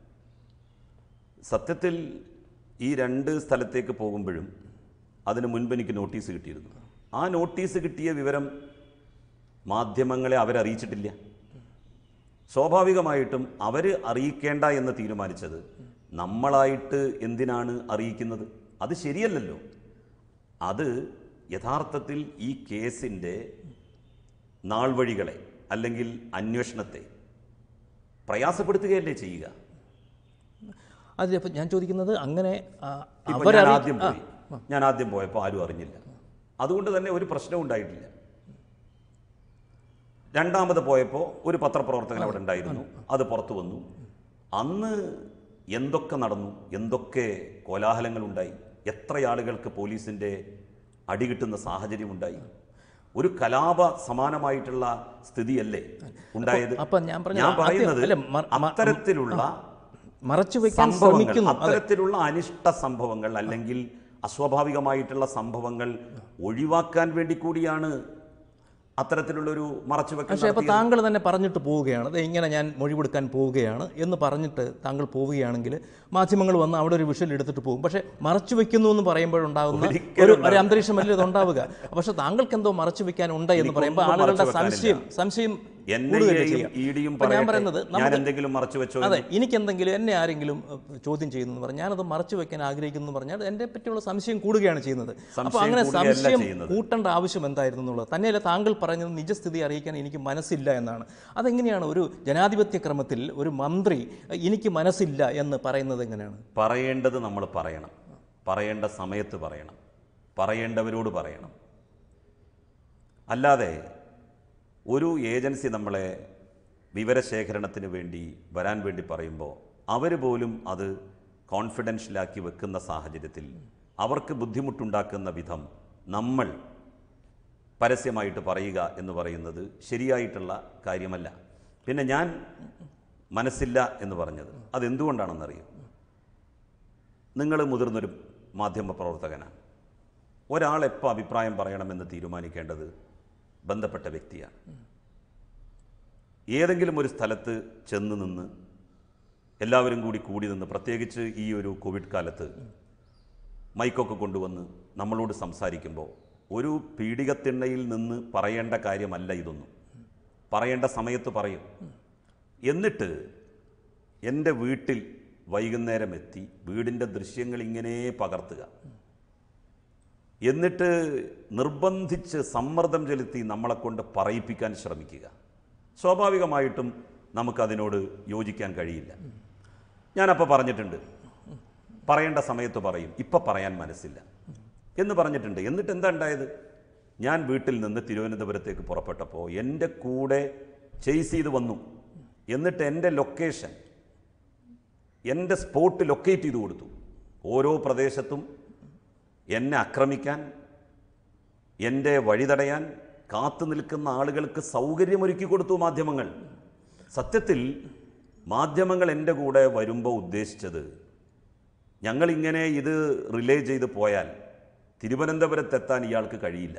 സത്യത്തിൽ ഈ രണ്ട് സ്ഥലത്തേക്ക് പോകുമ്പോഴും അതിന് മുൻപ് എനിക്ക് നോട്ടീസ് കിട്ടിയിരുന്നു ആ നോട്ടീസ് കിട്ടിയ വിവരം മാധ്യമങ്ങളെ അവരറിയിച്ചിട്ടില്ല സ്വാഭാവികമായിട്ടും അവർ അറിയിക്കേണ്ട എന്ന് തീരുമാനിച്ചത് നമ്മളായിട്ട് എന്തിനാണ് അറിയിക്കുന്നത് അത് ശരിയല്ലല്ലോ അത് യഥാർത്ഥത്തിൽ ഈ കേസിൻ്റെ നാൾവഴികളെ അല്ലെങ്കിൽ അന്വേഷണത്തെ പ്രയാസപ്പെടുത്തുകയല്ലേ ചെയ്യുക അതിലിപ്പോൾ ഞാൻ ചോദിക്കുന്നത് അങ്ങനെ ആ, ഇപ്പൊ ഞാൻ അവരറി- ആദ്യം പോയി ഞാൻ ആദ്യം പോയപ്പോൾ ആരും അറിഞ്ഞില്ല അതുകൊണ്ട് തന്നെ ഒരു പ്രശ്നവും ഉണ്ടായിട്ടില്ല രണ്ടാമത് പോയപ്പോൾ ഒരു പത്രപ്രവർത്തകൻ അവിടെ ഉണ്ടായിരുന്നു അത് പുറത്തു വന്നു അന്ന് എന്തൊക്കെ നടന്നു എന്തൊക്കെ കോലാഹലങ്ങൾ ഉണ്ടായി എത്ര ആളുകൾക്ക് പോലീസിന്റെ അടികിട്ടുന്ന സാഹചര്യം ഉണ്ടായി ഒരു കലാപ സമാനമായിട്ടുള്ള സ്ഥിതിയല്ലേ ഉണ്ടായത് അപ്പൊ ഞാൻ പറഞ്ഞ ഞാൻ ആദ്യം- പറയുന്നത് അല്ല, മ- മ- അത്തരത്തിലുള്ള മറച്ചു വയ്ക്കാൻ സംഭവങ്ങൾ ശ്രമിക്കുന്നു അതെ അത്തരത്തിലുള്ള അനിഷ്ട സംഭവങ്ങൾ അല്ലെങ്കിൽ അസ്വാഭാവികമായിട്ടുള്ള സംഭവങ്ങൾ ഒഴിവാക്കാൻ വേണ്ടി കൂടിയാണ് അത്തരത്തിലുള്ളൊരു മറച്ചുവെക്കൽ പക്ഷേ അപ്പോൾ താങ്കൾ തന്നെ പറഞ്ഞിട്ട് പോവുകയാണ് "ദേ ഇങ്ങനെ ഞാൻ മൊഴി കൊടുക്കാൻ പോവുകയാണ് എന്ന് പറഞ്ഞിട്ട് താങ്കൾ പോവുകയാണെങ്കിൽ മാധ്യമങ്ങൾ വന്ന് അവിടെ ഒരു വിഷൽ എടുത്തിട്ട് പോകും പക്ഷേ മറച്ചു വെക്കുന്നു എന്ന് പറയുമ്പോഴുണ്ടാകുന്ന ഒരു ഒരു അന്തരീക്ഷമല്ലേ ഇത് ഉണ്ടാവുക പക്ഷേ താങ്കൾക്ക് എന്തോ മറച്ചു വെക്കാൻ ഉണ്ട് എന്ന് പറയുമ്പോൾ എനിക്കൊന്നും ആളുകളുടെ മറച്ചു സംശയം സംശയം എൻ ഐ കൂടുകയല്ലേ എയും ചെയ്യുക ഇ ഡിയും അപ്പോൾ ഞാൻ പറയുന്നത് ഞാൻ എന്തെങ്കിലും മറച്ചു വെച്ചോ അതെ എനിക്കെന്തെങ്കിലും എന്നെ ആരെങ്കിലും ഏഹ്, ചോദ്യം ചെയ്യുന്നു എന്ന് പറഞ്ഞാൽ ഞാനത് മറച്ചു വെക്കാൻ ആഗ്രഹിക്കുന്നു എന്ന് പറഞ്ഞാൽ എൻ്റെ പറ്റിയുള്ള സംശയം കൂടുകയാണ് ചെയ്യുന്നത് അപ്പോൾ സംശയം അങ്ങനെ കൂടുകയല്ല സംശയം ചെയ്യുന്നത്. കൂട്ടേണ്ട ആവശ്യം എന്തായിരുന്നു എന്നുള്ളത് തന്നെയല്ല താങ്കൾ പറഞ്ഞത് നിജസ്ഥിതി അറിയിക്കാൻ എനിക്ക് മനസ്സില്ല എന്നാണ് അതെങ്ങനെയാണ് ഒരു ജനാധിപത്യ ക്രമത്തിൽ ഒരു മന്ത്രി ഏഹ്, എനിക്ക് മനസ്സില്ല എന്ന് പറയുന്നത് എങ്ങനെയാണ് പറയേണ്ടത് നമ്മൾ പറയണം പറയേണ്ട സമയത്ത് പറയണം പറയേണ്ടവരോട് പറയണം അല്ലാതെ ഒരു ഏജൻസി നമ്മളെ വിവരശേഖരണത്തിന് വേണ്ടി വരാൻ വേണ്ടി പറയുമ്പോൾ അവർ പോലും അത് കോൺഫിഡൻഷ്യലാക്കി വെക്കുന്ന സാഹചര്യത്തിൽ അവർക്ക് ബുദ്ധിമുട്ടുണ്ടാക്കുന്ന വിധം നമ്മൾ പരസ്യമായിട്ട് പറയുക എന്ന് പറയുന്നത് ശരിയായിട്ടുള്ള കാര്യമല്ല പിന്നെ ഞാൻ മനസ്സില്ല എന്ന് പറഞ്ഞത് അതെന്തുകൊണ്ടാണെന്നറിയും നിങ്ങൾ മുതിർന്നൊരു മാധ്യമ പ്രവർത്തകനാണ് ഒരാൾ എപ്പോൾ അഭിപ്രായം പറയണമെന്ന് തീരുമാനിക്കേണ്ടത് ബന്ധപ്പെട്ട വ്യക്തിയാണ് ഏതെങ്കിലും ഒരു സ്ഥലത്ത് ചെന്ന് നിന്ന് എല്ലാവരും കൂടി കൂടി നിന്ന് പ്രത്യേകിച്ച് ഈ ഒരു കോവിഡ് കാലത്ത് മൈക്കൊക്കെ കൊണ്ടുവന്ന് നമ്മളോട് സംസാരിക്കുമ്പോൾ ഒരു പീഡികത്തിണ്ണയിൽ നിന്ന് പറയേണ്ട കാര്യമല്ല ഇതൊന്നും പറയേണ്ട സമയത്ത് പറയും എന്നിട്ട് എൻ്റെ വീട്ടിൽ വൈകുന്നേരം എത്തി വീടിൻ്റെ ദൃശ്യങ്ങൾ ഇങ്ങനെ പകർത്തുക എന്നിട്ട് നിർബന്ധിച്ച് സമ്മർദ്ദം ചെലുത്തി നമ്മളെ കൊണ്ട് പറയിപ്പിക്കാൻ ശ്രമിക്കുക സ്വാഭാവികമായിട്ടും നമുക്കതിനോട് യോജിക്കാൻ കഴിയില്ല ഞാനപ്പോൾ പറഞ്ഞിട്ടുണ്ട് പറയേണ്ട സമയത്ത് പറയും ഇപ്പം പറയാൻ മനസ്സില്ല എന്ന് പറഞ്ഞിട്ടുണ്ട് എന്നിട്ട് എന്താ ഉണ്ടായത് ഞാൻ വീട്ടിൽ നിന്ന് തിരുവനന്തപുരത്തേക്ക് പുറപ്പെട്ടപ്പോൾ എൻ്റെ കൂടെ ചേസ് ചെയ്ത് വന്നു എന്നിട്ട് എൻ്റെ ലൊക്കേഷൻ എൻ്റെ സ്പോട്ട് ലൊക്കേറ്റ് ചെയ്ത് കൊടുത്തു ഓരോ പ്രദേശത്തും എന്നെ ആക്രമിക്കാൻ എൻ്റെ വഴി തടയാൻ കാത്തു നിൽക്കുന്ന ആളുകൾക്ക് സൗകര്യമൊരുക്കി കൊടുത്തു മാധ്യമങ്ങൾ സത്യത്തിൽ മാധ്യമങ്ങൾ എൻ്റെ കൂടെ വരുമ്പോൾ ഉദ്ദേശിച്ചത് ഞങ്ങളിങ്ങനെ ഇത് റിലേ ചെയ്ത് പോയാൽ തിരുവനന്തപുരത്തെത്താൻ ഇയാൾക്ക് കഴിയില്ല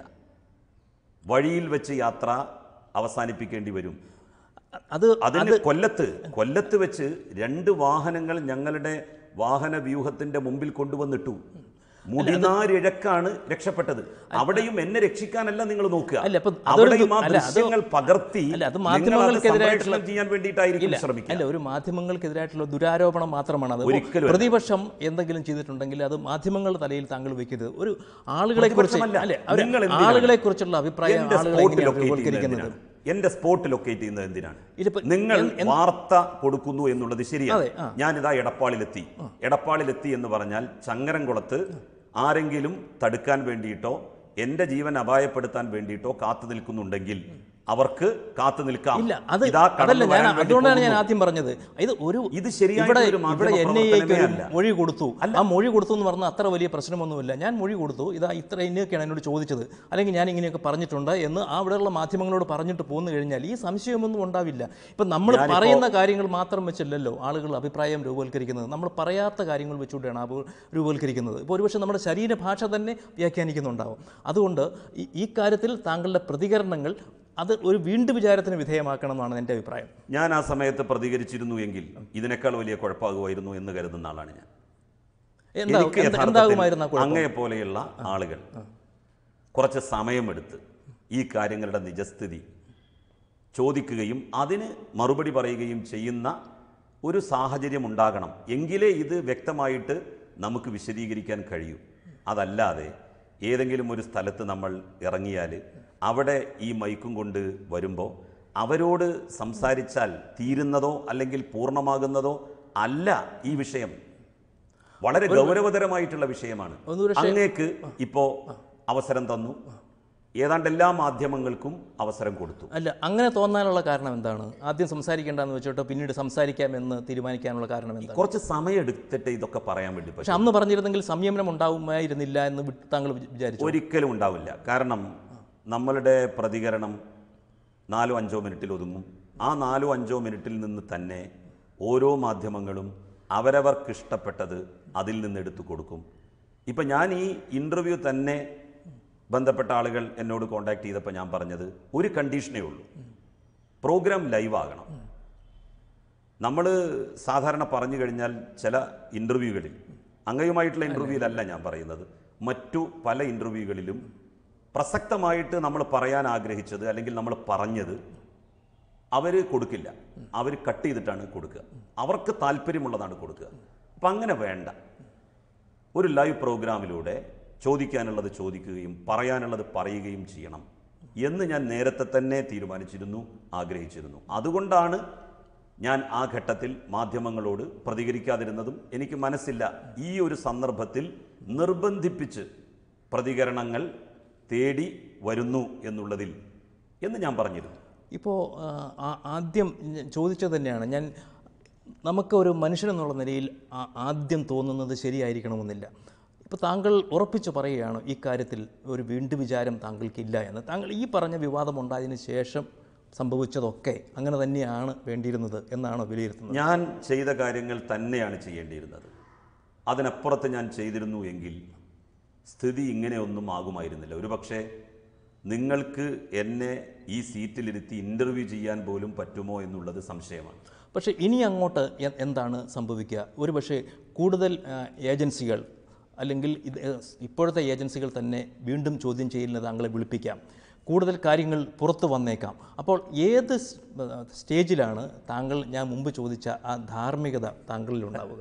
വഴിയിൽ വെച്ച് യാത്ര അവസാനിപ്പിക്കേണ്ടി വരും അത് അതിന് കൊല്ലത്ത് കൊല്ലത്ത് വെച്ച് രണ്ട് വാഹനങ്ങൾ ഞങ്ങളുടെ വാഹന വ്യൂഹത്തിന്റെ മുമ്പിൽ കൊണ്ടുവന്നിട്ടു മുടിനാരിഴക്കാണ് രക്ഷപ്പെട്ടത് അവിടെയും എന്നെ രക്ഷിക്കാനല്ല നിങ്ങൾ നോക്കുക അല്ല, അപ്പൊ അതൊരു അവിടെയും ആ അല്ല, അത് ദൃശ്യങ്ങൾ പകർത്തി അല്ല, അത് നിങ്ങൾ അത് മാധ്യമങ്ങൾക്കെതിരായിട്ടുള്ള- സംപ്രേഷണം ചെയ്യാൻ വേണ്ടിയിട്ടായിരിക്കും ഇല്ല ശ്രമിക്കുക അല്ല ഒരു മാധ്യമങ്ങൾക്കെതിരായിട്ടുള്ള ദുരാരോപണം മാത്രമാണ് അത് ഒരിക്കലും പ്രതിപക്ഷം എന്തെങ്കിലും ചെയ്തിട്ടുണ്ടെങ്കിൽ അത് മാധ്യമങ്ങളുടെ തലയിൽ താങ്കൾ വെക്കരുത് ഒരു ആളുകളെ കുറിച്ച് പ്രതിപക്ഷമല്ല. അല്ലെ അവര് നിങ്ങൾ എന്തിനാണ് ആളുകളെ കുറിച്ചുള്ള അഭിപ്രായം എന്റെ ആളുകളെ സ്പോട്ട് എങ്ങനെയാണ് ലൊക്കേറ്റ് ചെയ്യുന്നത് രൂപവൽക്കരിക്കുന്നത് എന്തിനാണ് എന്റെ സ്പോട്ട് ലൊക്കേറ്റ് ചെയ്യുന്നത് എന്തിനാണ് ഇതിപ്പോ നിങ്ങൾ എന്ത്- എന്ത്- വാർത്ത കൊടുക്കുന്നു എന്നുള്ളത് ശരിയാണ് അതെ, ആ. ഞാനിതാ എടപ്പാളിലെത്തി എടപ്പാളിലെത്തി എന്ന് പറഞ്ഞാൽ ചങ്ങരംകുളത്ത് ആരെങ്കിലും തടുക്കാൻ വേണ്ടിയിട്ടോ എൻ്റെ ജീവൻ അപായപ്പെടുത്താൻ വേണ്ടിയിട്ടോ കാത്തു നിൽക്കുന്നുണ്ടെങ്കിൽ അവർക്ക് കാത്തു നിൽക്കാം ഇല്ല അത് ഇതാ കടന്നു അതല്ല ഞാൻ വരാൻ വേണ്ടി അതുകൊണ്ടാണ് ഞാൻ പോകുന്നു. ആദ്യം പറഞ്ഞത് ഇത് ഒരു ഇത് ശരിയായിട്ടുള്ള ഇവിടെ ഒരു മാധ്യമ ഇവിടെ എൻ ഐ എക്ക് പ്രവർത്തനമേ ഒരു അല്ല. മൊഴി കൊടുത്തു ആ മൊഴി കൊടുത്തു എന്ന് പറഞ്ഞാൽ അത്ര വലിയ പ്രശ്നമൊന്നുമില്ല ഞാൻ മൊഴി കൊടുത്തു ഇതാ ഇത്ര ഇന്നൊക്കെയാണ് എന്നോട് ചോദിച്ചത് അല്ലെങ്കിൽ ഞാൻ ഇങ്ങനെയൊക്കെ പറഞ്ഞിട്ടുണ്ട് എന്ന് ആ അവിടെയുള്ള മാധ്യമങ്ങളോട് പറഞ്ഞിട്ട് പോന്നു കഴിഞ്ഞാൽ ഈ സംശയമൊന്നും ഉണ്ടാവില്ല ഇപ്പം നമ്മൾ പറയുന്ന കാര്യങ്ങൾ മാത്രം വെച്ചല്ലല്ലോ ആളുകൾ അഭിപ്രായം രൂപവൽക്കരിക്കുന്നത് നമ്മൾ പറയാത്ത കാര്യങ്ങൾ വെച്ചുകൊണ്ടാണ് ആ രൂപവൽക്കരിക്കുന്നത് ഇപ്പോൾ ഒരുപക്ഷെ നമ്മുടെ ശരീരഭാഷ തന്നെ വ്യാഖ്യാനിക്കുന്നുണ്ടാവും അതുകൊണ്ട് ഈ- ഈ കാര്യത്തിൽ താങ്കളുടെ പ്രതികരണങ്ങൾ അത് ഒരു വീണ്ടും വിചാരത്തിന് വിധേയമാക്കണം എന്നാണ് എൻ്റെ അഭിപ്രായം ഞാൻ ആ സമയത്ത് പ്രതികരിച്ചിരുന്നു എങ്കിൽ ഇതിനേക്കാൾ വലിയ കുഴപ്പമാകുമായിരുന്നു എന്ന് കരുതുന്ന ആളാണ് ഞാൻ എന്താ എനിക്ക് എന്ത് യഥാർത്ഥത്തിൽ എന്താകുമായിരുന്ന കുഴപ്പം അങ്ങയെ പോലെയുള്ള ആളുകൾ കുറച്ച് സമയമെടുത്ത് ഈ കാര്യങ്ങളുടെ നിജസ്ഥിതി ചോദിക്കുകയും അതിന് മറുപടി പറയുകയും ചെയ്യുന്ന ഒരു സാഹചര്യം ഉണ്ടാകണം എങ്കിലേ ഇത് വ്യക്തമായിട്ട് നമുക്ക് വിശദീകരിക്കാൻ കഴിയൂ അതല്ലാതെ ഏതെങ്കിലും ഒരു സ്ഥലത്ത് നമ്മൾ ഇറങ്ങിയാൽ അവിടെ ഈ മൈക്കും കൊണ്ട് വരുമ്പോൾ അവരോട് സംസാരിച്ചാൽ തീരുന്നതോ അല്ലെങ്കിൽ പൂർണ്ണമാകുന്നതോ അല്ല ഈ വിഷയം വളരെ ഗൗരവതരമായിട്ടുള്ള വിഷയമാണ് ഒന്നൊരു അങ്ങേക്ക് ഇപ്പോ അവസരം തന്നു ഏതാണ്ട് എല്ലാ മാധ്യമങ്ങൾക്കും അവസരം കൊടുത്തു അല്ല അങ്ങനെ തോന്നാനുള്ള കാരണം എന്താണ് ആദ്യം സംസാരിക്കേണ്ടെന്ന് വെച്ചിട്ടോ പിന്നീട് സംസാരിക്കാമെന്ന് തീരുമാനിക്കാനുള്ള കാരണം എന്താണ് കുറച്ച് സമയം എടുത്തിട്ട് ഇതൊക്കെ പറയാൻ വേണ്ടി പറ്റും പക്ഷെ അന്ന് പറഞ്ഞിരുന്നെങ്കിൽ സംയമനം ഉണ്ടാവുമായിരുന്നില്ല എന്ന് വി- താങ്കൾ വി- വിചാരിച്ചു ഒരിക്കലും ഉണ്ടാവില്ല കാരണം നമ്മളുടെ പ്രതികരണം നാലോ അഞ്ചോ മിനിറ്റിൽ ഒതുങ്ങും ആ നാലോ അഞ്ചോ മിനിറ്റിൽ നിന്ന് തന്നെ ഓരോ മാധ്യമങ്ങളും അവരവർക്കിഷ്ടപ്പെട്ടത് അതിൽ നിന്ന് എടുത്തു കൊടുക്കും ഇപ്പം ഞാൻ ഈ ഇൻ്റർവ്യൂ തന്നെ ബന്ധപ്പെട്ട ആളുകൾ എന്നോട് കോണ്ടാക്ട് ചെയ്തപ്പോൾ ഞാൻ പറഞ്ഞത് ഒരു കണ്ടീഷനേ ഉള്ളൂ പ്രോഗ്രാം ലൈവ് ആകണം നമ്മൾ സാധാരണ പറഞ്ഞു കഴിഞ്ഞാൽ ചില ഇൻ്റർവ്യൂകളിൽ അങ്ങയുമായിട്ടുള്ള ഇൻ്റർവ്യൂവിലല്ല ഞാൻ പറയുന്നത് മറ്റു പല ഇൻ്റർവ്യൂകളിലും പ്രസക്തമായിട്ട് നമ്മൾ പറയാൻ ആഗ്രഹിച്ചത് അല്ലെങ്കിൽ നമ്മൾ പറഞ്ഞത് അവർ കൊടുക്കില്ല അവർ കട്ട് ചെയ്തിട്ടാണ് കൊടുക്കുക അവർക്ക് താല്പര്യമുള്ളതാണ് കൊടുക്കുക അപ്പം അങ്ങനെ വേണ്ട ഒരു ലൈവ് പ്രോഗ്രാമിലൂടെ ചോദിക്കാനുള്ളത് ചോദിക്കുകയും പറയാനുള്ളത് പറയുകയും ചെയ്യണം എന്ന് ഞാൻ നേരത്തെ തന്നെ തീരുമാനിച്ചിരുന്നു ആഗ്രഹിച്ചിരുന്നു അതുകൊണ്ടാണ് ഞാൻ ആ ഘട്ടത്തിൽ മാധ്യമങ്ങളോട് പ്രതികരിക്കാതിരുന്നതും എനിക്ക് മനസ്സില്ല ഈ ഒരു സന്ദർഭത്തിൽ നിർബന്ധിപ്പിച്ച് പ്രതികരണങ്ങൾ തേടി വരുന്നു എന്നുള്ളതിൽ എന്ന് ഞാൻ പറഞ്ഞിരുന്നു ഇപ്പോൾ ആദ്യം ഞാൻ ചോദിച്ചത് തന്നെയാണ് ഞാൻ നമുക്ക് ഒരു മനുഷ്യനെന്നുള്ള നിലയിൽ ആ- ആദ്യം തോന്നുന്നത് ശരിയായിരിക്കണമെന്നില്ല ഇപ്പോൾ താങ്കൾ ഉറപ്പിച്ചു പറയുകയാണ് ഈ കാര്യത്തിൽ ഒരു വീണ്ടു വിചാരം താങ്കൾക്കില്ല എന്ന് താങ്കൾ ഈ പറഞ്ഞ വിവാദമുണ്ടായതിനു ശേഷം സംഭവിച്ചതൊക്കെ അങ്ങനെ തന്നെയാണ് വേണ്ടിയിരുന്നത് എന്നാണോ വിലയിരുത്തുന്നത് ഞാൻ ചെയ്ത കാര്യങ്ങൾ തന്നെയാണ് ചെയ്യേണ്ടിയിരുന്നത് അതിനപ്പുറത്ത് ഞാൻ ചെയ്തിരുന്നു എങ്കിൽ സ്ഥിതി ഇങ്ങനെയൊന്നും ആകുമായിരുന്നില്ല ഒരുപക്ഷെ നിങ്ങൾക്ക് എന്നെ ഈ സീറ്റിലിരുത്തി ഇൻ്റർവ്യൂ ചെയ്യാൻ പോലും പറ്റുമോ എന്നുള്ളത് സംശയമാണ് പക്ഷേ ഇനി അങ്ങോട്ട് എ- എന്താണ് സംഭവിക്കുക ഒരുപക്ഷെ കൂടുതൽ ആ, ഏജൻസികൾ അല്ലെങ്കിൽ ഇത് ഏ, ഇപ്പോഴത്തെ ഏജൻസികൾ തന്നെ വീണ്ടും ചോദ്യം ചെയ്യലിന് താങ്കളെ വിളിപ്പിക്കാം കൂടുതൽ കാര്യങ്ങൾ പുറത്തു വന്നേക്കാം അപ്പോൾ ഏത് സ്- ആ, സ്റ്റേജിലാണ് താങ്കൾ ഞാൻ മുമ്പ് ചോദിച്ച ആ ധാർമ്മികത താങ്കളിൽ ഉണ്ടാവുക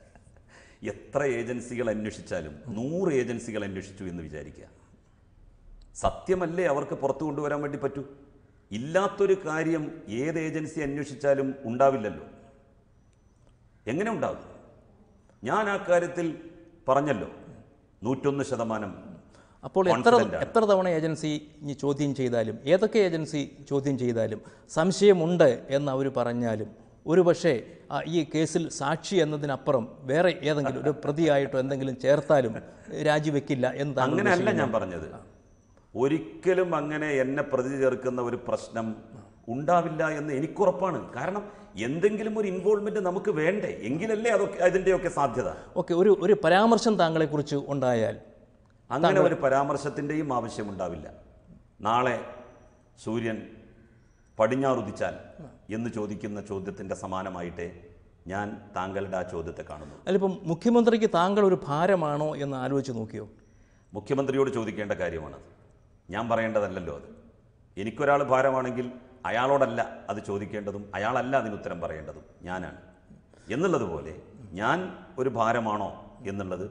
എത്ര ഏജൻസികൾ അന്വേഷിച്ചാലും നൂറ് ഏജൻസികൾ അന്വേഷിച്ചു എന്ന് വിചാരിക്കുക സത്യമല്ലേ അവർക്ക് പുറത്തു കൊണ്ടുവരാൻ വേണ്ടി പറ്റൂ ഇല്ലാത്തൊരു കാര്യം ഏത് ഏജൻസി അന്വേഷിച്ചാലും ഉണ്ടാവില്ലല്ലോ എങ്ങനെ ഉണ്ടാവും ഞാൻ ആ കാര്യത്തിൽ പറഞ്ഞല്ലോ നൂറ്റൊന്ന് ശതമാനം അപ്പോൾ എത്ര Confident ആണ്. എത്ര തവണ ഏജൻസി ഇനി ചോദ്യം ചെയ്താലും ഏതൊക്കെ ഏജൻസി ചോദ്യം ചെയ്താലും സംശയമുണ്ട് എന്ന് അവർ പറഞ്ഞാലും ഒരു പക്ഷേ ആ, ഈ കേസിൽ സാക്ഷി എന്നതിനപ്പുറം വേറെ ഏതെങ്കിലും ഒരു പ്രതിയായിട്ടോ എന്തെങ്കിലും ചേർത്താലും രാജിവെക്കില്ല എന്ന് താങ്കൾ അങ്ങനെയല്ല ഞാൻ പറഞ്ഞത് ഒരിക്കലും അങ്ങനെ എന്നെ പ്രതി ചേർക്കുന്ന ഒരു പ്രശ്നം ഉണ്ടാവില്ല എന്ന് എനിക്കുറപ്പാണ് കാരണം എന്തെങ്കിലും ഒരു ഇൻവോൾവ്മെന്റ് നമുക്ക് വേണ്ടേ എങ്കിലല്ലേ അതൊക്കെ അതിൻ്റെയൊക്കെ സാധ്യത ഓക്കെ ഒരു ഒരു പരാമർശം താങ്കളെക്കുറിച്ച് ഉണ്ടായാൽ അങ്ങനെ ഒരു പരാമർശത്തിൻ്റെയും ആവശ്യമുണ്ടാവില്ല നാളെ സൂര്യൻ പടിഞ്ഞാറുദിച്ചാൽ എന്ന് ചോദിക്കുന്ന ചോദ്യത്തിൻ്റെ സമാനമായിട്ടേ ഞാൻ താങ്കളുടെ ആ ചോദ്യത്തെ കാണുന്നു അതിലിപ്പം മുഖ്യമന്ത്രിക്ക് താങ്കൾ ഒരു ഭാരമാണോ എന്ന് ആലോചിച്ച് നോക്കിയോ മുഖ്യമന്ത്രിയോട് ചോദിക്കേണ്ട കാര്യമാണത് ഞാൻ പറയേണ്ടതല്ലല്ലോ അത് എനിക്കൊരാൾ ഭാരമാണെങ്കിൽ അയാളോടല്ല അത് ചോദിക്കേണ്ടതും അയാളല്ല അതിന് ഉത്തരം പറയേണ്ടതും ഞാനാണ് എന്നുള്ളതുപോലെ ഞാൻ ഒരു ഭാരമാണോ എന്നുള്ളത്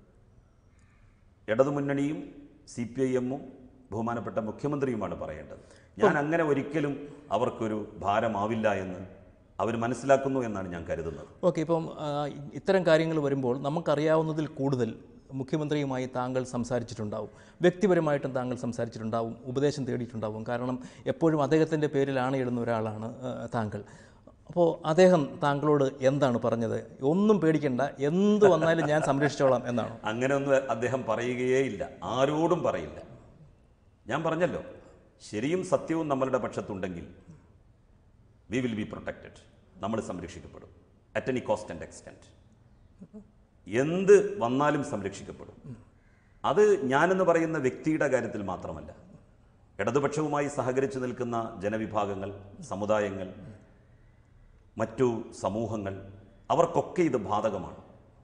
ഇടതുമുന്നണിയും സി പി ഐ എമ്മും ബഹുമാനപ്പെട്ട മുഖ്യമന്ത്രിയുമാണ് പറയേണ്ടത് ഞാൻ അങ്ങനെ ഒരിക്കലും അവർക്കൊരു ഭാരമാവില്ല എന്ന് അവർ മനസ്സിലാക്കുന്നു എന്നാണ് ഞാൻ കരുതുന്നത് ഓക്കെ ഇപ്പം ആ, ഇത്തരം കാര്യങ്ങൾ വരുമ്പോൾ നമുക്കറിയാവുന്നതിൽ കൂടുതൽ മുഖ്യമന്ത്രിയുമായി താങ്കൾ സംസാരിച്ചിട്ടുണ്ടാവും വ്യക്തിപരമായിട്ടും താങ്കൾ സംസാരിച്ചിട്ടുണ്ടാവും ഉപദേശം തേടിയിട്ടുണ്ടാവും കാരണം എപ്പോഴും അദ്ദേഹത്തിൻ്റെ പേരിലാണ് ഇടുന്ന ഒരാളാണ് ആ, താങ്കൾ അപ്പോൾ അദ്ദേഹം താങ്കളോട് എന്താണ് പറഞ്ഞത് ഒന്നും പേടിക്കണ്ട എന്ത് വന്നാലും ഞാൻ സംരക്ഷിച്ചോളാം എന്നാണോ അങ്ങനെ ഒന്നും അദ്ദേഹം പറയുകയേ ഇല്ല ആരോടും പറയില്ല ഞാൻ പറഞ്ഞല്ലോ ശരിയും സത്യവും നമ്മളുടെ പക്ഷത്തുണ്ടെങ്കിൽ വി വിൽ ബി പ്രൊട്ടക്റ്റഡ് നമ്മൾ സംരക്ഷിക്കപ്പെടും at any cost and extent എന്ത് വന്നാലും സംരക്ഷിക്കപ്പെടും അത് ഞാനെന്ന് പറയുന്ന വ്യക്തിയുടെ കാര്യത്തിൽ മാത്രമല്ല ഇടതുപക്ഷവുമായി സഹകരിച്ചു നിൽക്കുന്ന ജനവിഭാഗങ്ങൾ സമുദായങ്ങൾ മറ്റു സമൂഹങ്ങൾ അവർക്കൊക്കെ ഇത് ബാധകമാണ്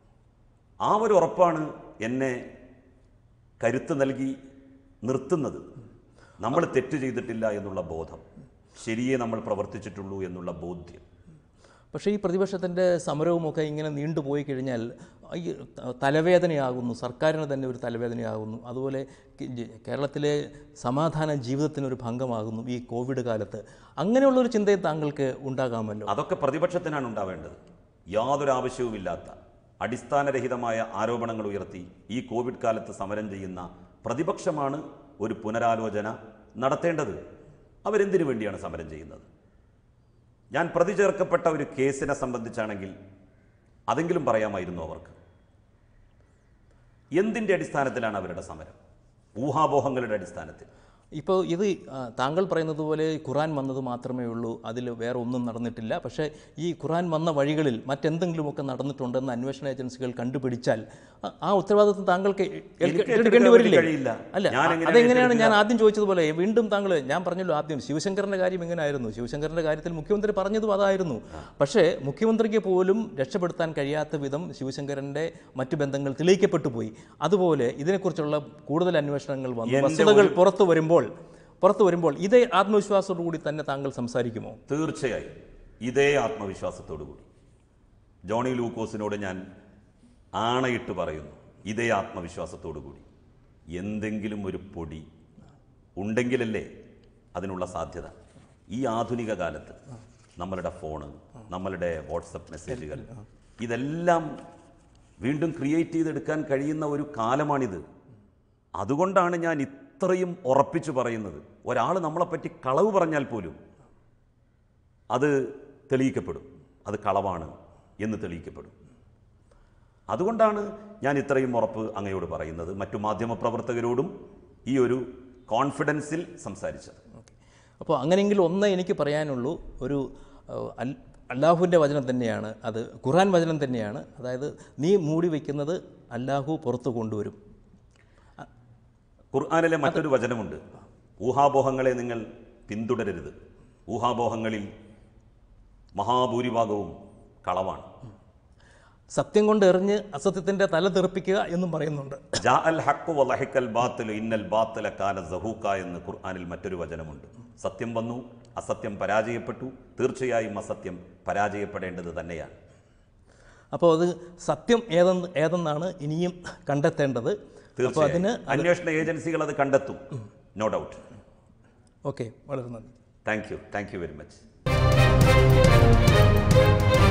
ആ ഒരു ഉറപ്പാണ് എന്നെ കരുത്ത് നൽകി നിർത്തുന്നത് നമ്മൾ തെറ്റ് ചെയ്തിട്ടില്ല എന്നുള്ള ബോധം ശരിയെ നമ്മൾ പ്രവർത്തിച്ചിട്ടുള്ളൂ എന്നുള്ള ബോധ്യം പക്ഷേ ഈ പ്രതിപക്ഷത്തിൻ്റെ സമരവുമൊക്കെ ഇങ്ങനെ നീണ്ടുപോയി കഴിഞ്ഞാൽ ഈ ത- തലവേദനയാകുന്നു സർക്കാരിന് തന്നെ ഒരു തലവേദനയാകുന്നു അതുപോലെ കി- ജ- കേരളത്തിലെ സമാധാന ജീവിതത്തിനൊരു ഭംഗമാകുന്നു ഈ കോവിഡ് കാലത്ത് അങ്ങനെയുള്ളൊരു ചിന്തയും താങ്കൾക്ക് ഉണ്ടാകാമല്ലോ അതൊക്കെ പ്രതിപക്ഷത്തിനാണ് ഉണ്ടാവേണ്ടത് യാതൊരു ആവശ്യവുമില്ലാത്ത അടിസ്ഥാനരഹിതമായ ആരോപണങ്ങൾ ഉയർത്തി ഈ കോവിഡ് കാലത്ത് സമരം ചെയ്യുന്ന പ്രതിപക്ഷമാണ് ഒരു പുനരാലോചന നടത്തേണ്ടത് അവരെന്തിനു വേണ്ടിയാണ് സമരം ചെയ്യുന്നത് ഞാൻ പ്രതി ചേർക്കപ്പെട്ട ഒരു കേസിനെ സംബന്ധിച്ചാണെങ്കിൽ അതെങ്കിലും പറയാമായിരുന്നു അവർക്ക് എന്തിൻ്റെ അടിസ്ഥാനത്തിലാണ് അവരുടെ സമരം ഊഹാപോഹങ്ങളുടെ അടിസ്ഥാനത്തിൽ ഇപ്പോൾ ഇത് ആ, താങ്കൾ പറയുന്നത് പോലെ ഖുറാൻ വന്നത് മാത്രമേ ഉള്ളൂ അതിൽ വേറെ ഒന്നും നടന്നിട്ടില്ല പക്ഷേ ഈ ഖുറാൻ വന്ന വഴികളിൽ മറ്റെന്തെങ്കിലുമൊക്കെ നടന്നിട്ടുണ്ടെന്ന് അന്വേഷണ ഏജൻസികൾ കണ്ടുപിടിച്ചാൽ ആ- ആ ഉത്തരവാദിത്വം താങ്കൾക്ക് ഏൽക്ക- എനിക്ക് ഏറ്റെടുക്കേണ്ടി ഏറ്റെടുക്കാൻ വരില്ലേ കഴിയില്ല. അല്ല ഞാൻ അ- എങ്ങനെയാണ് അതെങ്ങനെയാണ് ഞാൻ ആദ്യം ചോദിച്ചതുപോലെ വീണ്ടും താങ്കൾ ഞാൻ പറഞ്ഞല്ലോ ആദ്യം ശിവശങ്കറിൻ്റെ കാര്യം എങ്ങനെയായിരുന്നു ശിവശങ്കറിൻ്റെ കാര്യത്തിൽ മുഖ്യമന്ത്രി പറഞ്ഞതും അതായിരുന്നു പക്ഷേ മുഖ്യമന്ത്രിക്ക് പോലും രക്ഷപ്പെടുത്താൻ കഴിയാത്ത വിധം ശിവശങ്കരൻ്റെ മറ്റു ബന്ധങ്ങൾ തെളിയിക്കപ്പെട്ടു പോയി അതുപോലെ ഇതിനെക്കുറിച്ചുള്ള കൂടുതൽ അന്വേഷണങ്ങൾ വന്നു എൻ്റെ വസ്തുതകൾ പുറത്തു വരുമ്പോൾ പുറത്തു വരുമ്പോൾ ഇതേ ആത്മവിശ്വാസത്തോടു കൂടി തന്നെ താങ്കൾ സംസാരിക്കുമോ തീർച്ചയായും ഇതേ ആത്മവിശ്വാസത്തോടു കൂടി ജോണി ലൂക്കോസിനോട് ഞാൻ ആണയിട്ട് പറയുന്നു ഇതേ ആത്മവിശ്വാസത്തോടു കൂടി എന്തെങ്കിലും ഒരു പൊടി ഉണ്ടെങ്കിലല്ലേ അതിനുള്ള സാധ്യത ഈ ആധുനിക കാലത്ത് നമ്മളുടെ ഫോണ് നമ്മളുടെ വാട്സപ്പ് മെസ്സേജുകൾ ഇതെല്ലാം വീണ്ടും ക്രിയേറ്റ് ചെയ്തെടുക്കാൻ കഴിയുന്ന ഒരു കാലമാണിത് അതുകൊണ്ടാണ് ഞാൻ ഇത്രയും ഉറപ്പിച്ചു പറയുന്നത് ഒരാൾ നമ്മളെപ്പറ്റി കളവ് പറഞ്ഞാൽ പോലും അത് തെളിയിക്കപ്പെടും അത് കളവാണ് എന്ന് തെളിയിക്കപ്പെടും അതുകൊണ്ടാണ് ഞാൻ ഇത്രയും ഉറപ്പ് അങ്ങയോട് പറയുന്നത് മറ്റു മാധ്യമപ്രവർത്തകരോടും ഈ ഒരു കോൺഫിഡൻസിൽ സംസാരിച്ചത് അപ്പോൾ അങ്ങനെയെങ്കിൽ ഒന്ന് എനിക്ക് പറയാനുള്ളൂ ഒരു ഏഹ്, അൽ അല്ലാഹുവിൻ്റെ വചനം തന്നെയാണ് അത് ഖുറാൻ വചനം തന്നെയാണ് അതായത് നീ മൂടി വയ്ക്കുന്നത് അല്ലാഹു പുറത്തു കൊണ്ടുവരും ഖുർആാനിലെ മറ്റൊരു വചനമുണ്ട് ഊഹാപോഹങ്ങളെ നിങ്ങൾ പിന്തുടരരുത് ഊഹാപോഹങ്ങളിൽ മഹാഭൂരിഭാഗവും കളവാണ് സത്യം കൊണ്ട് എറിഞ്ഞ് അസത്യത്തിൻ്റെ തല തെറിപ്പിക്കുക എന്നും പറയുന്നുണ്ട് ജാ അൽ ഹക്കു വലഹിക്കൽ ബാത്തിലു ഇന്നൽ ബാത്തില കാല സഹൂക്ക എന്ന് ഖുർആാനിൽ മറ്റൊരു വചനമുണ്ട് സത്യം വന്നു അസത്യം പരാജയപ്പെട്ടു തീർച്ചയായും അസത്യം പരാജയപ്പെടേണ്ടത് തന്നെയാണ് അപ്പോൾ അത് സത്യം ഏതെന്ന് ഏതെന്നാണ് ഇനിയും കണ്ടെത്തേണ്ടത് അപ്പോൾ അതിന് തീർച്ചയായും അന്വേഷണ ഏജൻസികൾ അത് കണ്ടെത്തും നോ ഡൗട്ട് ഓക്കെ വളരെ നന്ദി thank you thank you very much